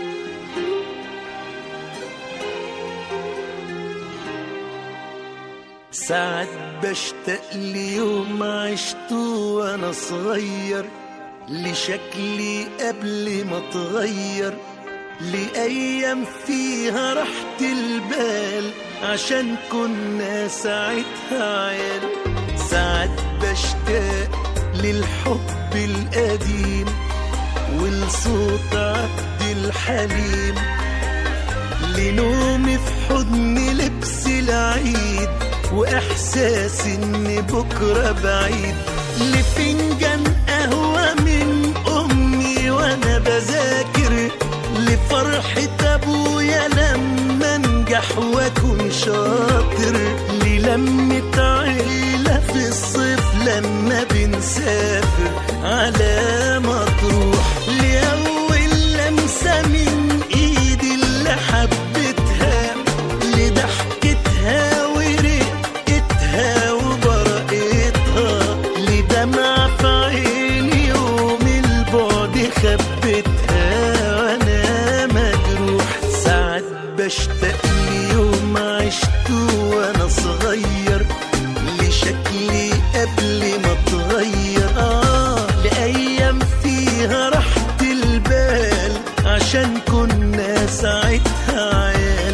Speaker 9: ساعات بشتاق ليوم عشته وانا صغير لشكلي قبل ما اتغير لأيام فيها راحة البال عشان كنا ساعتها عيال ساعات بشتاق للحب القديم ولصوت عبد الحليم لنومي في حضن لبس العيد واحساس ان بكره بعيد لفنجان قهوه من امي وانا بذاكر لفرحه ابويا لما انجح واكون شاطر للمة عيله في الصيف لما بنسافر على مطروح لاول لمسه من ايدي اللي حبيتها لضحكتها ورقتها وبرقتها لدمع في عيني يوم البعد خبتها وانا مجروح ساعات بشتاق ليوم عشته وانا صغير لشكلي قبل ما اتغير اه لايام فيها راحة البال عشان كنا ساعتها عيال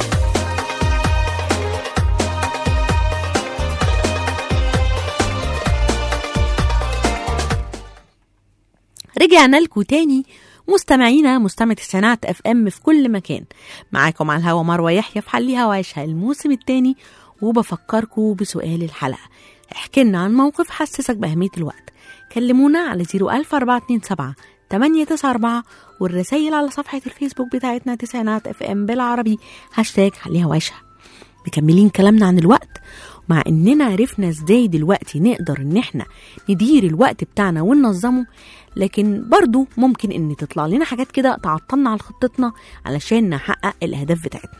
Speaker 2: رجعنا لكم تاني مستمعينا مستمع تسعينات اف ام في كل مكان معاكم على الهوا مروه يحيى في حليها وعيشها الموسم التاني وبفكركم بسؤال الحلقه احكي لنا عن موقف حسسك باهميه الوقت كلمونا على 01427 894 والرسائل على صفحة الفيسبوك بتاعتنا تسعينات اف ام بالعربي هاشتاج حليها وعيشها مكملين كلامنا عن الوقت مع اننا عرفنا ازاي دلوقتي نقدر ان احنا ندير الوقت بتاعنا وننظمه لكن برضو ممكن ان تطلع لنا حاجات كده تعطلنا على خطتنا علشان نحقق الاهداف بتاعتنا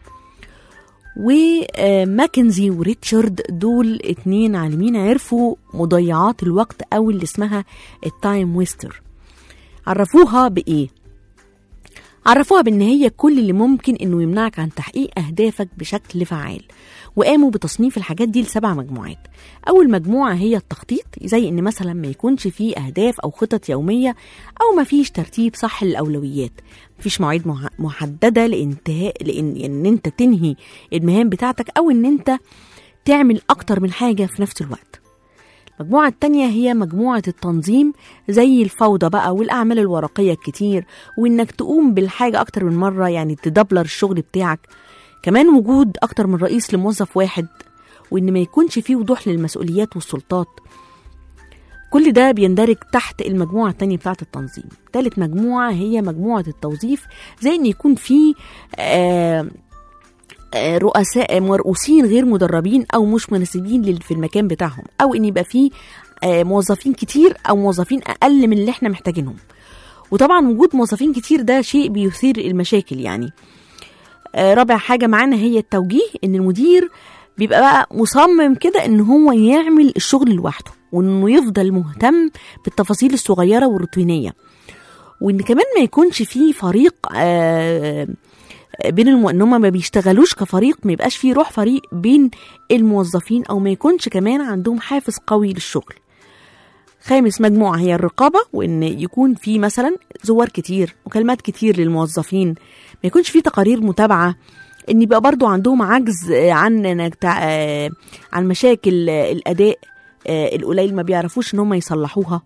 Speaker 2: وماكنزي وريتشارد دول اتنين عالمين عرفوا مضيعات الوقت او اللي اسمها التايم ويستر عرفوها بايه عرفوها بان هي كل اللي ممكن انه يمنعك عن تحقيق اهدافك بشكل فعال وقاموا بتصنيف الحاجات دي لسبع مجموعات اول مجموعه هي التخطيط زي ان مثلا ما يكونش فيه اهداف او خطط يوميه او ما فيش ترتيب صح للاولويات مفيش مواعيد مح- محدده لانتهاء لان ان انت تنهي المهام بتاعتك او ان انت تعمل اكتر من حاجه في نفس الوقت المجموعة التانية هي مجموعة التنظيم زي الفوضى بقى والأعمال الورقية الكتير وإنك تقوم بالحاجة أكتر من مرة يعني تدبلر الشغل بتاعك كمان وجود أكتر من رئيس لموظف واحد وإن ما يكونش فيه وضوح للمسؤوليات والسلطات كل ده بيندرج تحت المجموعة التانية بتاعة التنظيم تالت مجموعة هي مجموعة التوظيف زي إن يكون في آه آه، رؤساء مرؤوسين غير مدربين او مش مناسبين لل- في المكان بتاعهم او ان يبقى في آه، موظفين كتير او موظفين اقل من اللي احنا محتاجينهم وطبعا وجود موظفين كتير ده شيء بيثير المشاكل يعني آه، رابع حاجه معانا هي التوجيه ان المدير بيبقى بقى مصمم كده ان هو يعمل الشغل لوحده وانه يفضل مهتم بالتفاصيل الصغيره والروتينيه وان كمان ما يكونش فيه فريق آه بين الم... ان هم ما بيشتغلوش كفريق ما يبقاش فيه روح فريق بين الموظفين او ما يكونش كمان عندهم حافز قوي للشغل خامس مجموعة هي الرقابة وإن يكون في مثلا زوار كتير مكالمات كتير للموظفين ما يكونش في تقارير متابعة إن يبقى برضو عندهم عجز آه، عن إنك تع- آه، عن مشاكل آه، الأداء آه، القليل ما بيعرفوش إن هم يصلحوها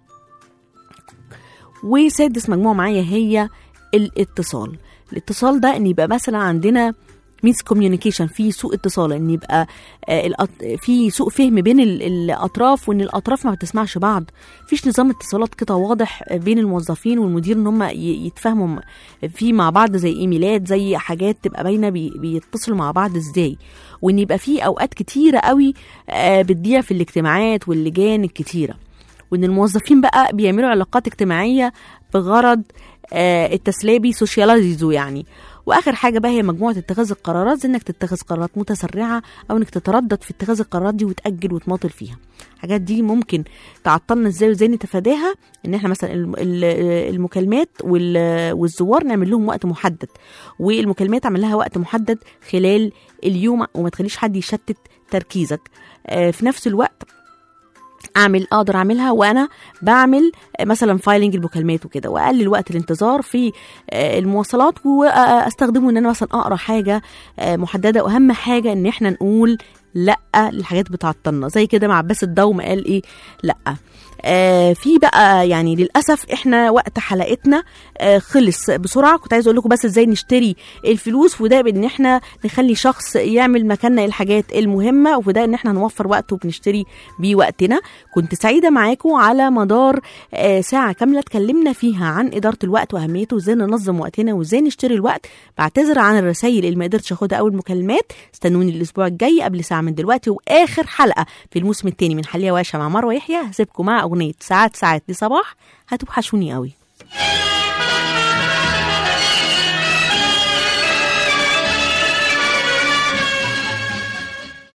Speaker 2: وسادس مجموعة معايا هي الاتصال الاتصال ده ان يبقى مثلا عندنا ميس كوميونيكيشن في سوء اتصال ان يبقى آه، الأط- في سوء فهم بين ال- الاطراف وان الاطراف ما بتسمعش بعض فيش نظام اتصالات كده واضح بين الموظفين والمدير ان هم ي- يتفاهموا في مع بعض زي ايميلات زي حاجات تبقى باينه بي- بيتصلوا مع بعض ازاي وان يبقى في اوقات كتيره قوي آه، بتضيع في الاجتماعات واللجان الكتيره وان الموظفين بقى بيعملوا علاقات اجتماعيه بغرض آه، التسليه بيسوشياليزوا يعني واخر حاجه بقى هي مجموعه اتخاذ القرارات زي انك تتخذ قرارات متسرعه او انك تتردد في اتخاذ القرارات دي وتاجل وتماطل فيها الحاجات دي ممكن تعطلنا ازاي وازاي نتفاداها ان احنا مثلا الم- ال- المكالمات وال- والزوار نعمل لهم وقت محدد والمكالمات اعمل لها وقت محدد خلال اليوم وما تخليش حد يشتت تركيزك آه، في نفس الوقت اعمل اقدر اعملها وانا بعمل مثلا فايلنج المكالمات وكده واقلل وقت الانتظار في آه، المواصلات واستخدمه ان انا مثلا اقرا حاجه آه، محدده واهم حاجه ان احنا نقول لا للحاجات بتعطلنا زي كده مع عباس الدوم قال ايه لا آه في بقى يعني للاسف احنا وقت حلقتنا آه خلص بسرعه كنت عايز اقول لكم بس ازاي نشتري الفلوس وده بان احنا نخلي شخص يعمل مكاننا الحاجات المهمه وده ان احنا هنوفر وقت وبنشتري بيه وقتنا كنت سعيده معاكم على مدار آه ساعه كامله اتكلمنا فيها عن اداره الوقت واهميته وازاي ننظم وقتنا وازاي نشتري الوقت بعتذر عن الرسائل اللي ما قدرتش اخدها او المكالمات استنوني الاسبوع الجاي قبل ساعه من دلوقتي واخر حلقه في الموسم الثاني من حليه واشا مع مروه يحيى هسيبكم مع اغنيه ساعات ساعات لصباح هتوحشوني قوي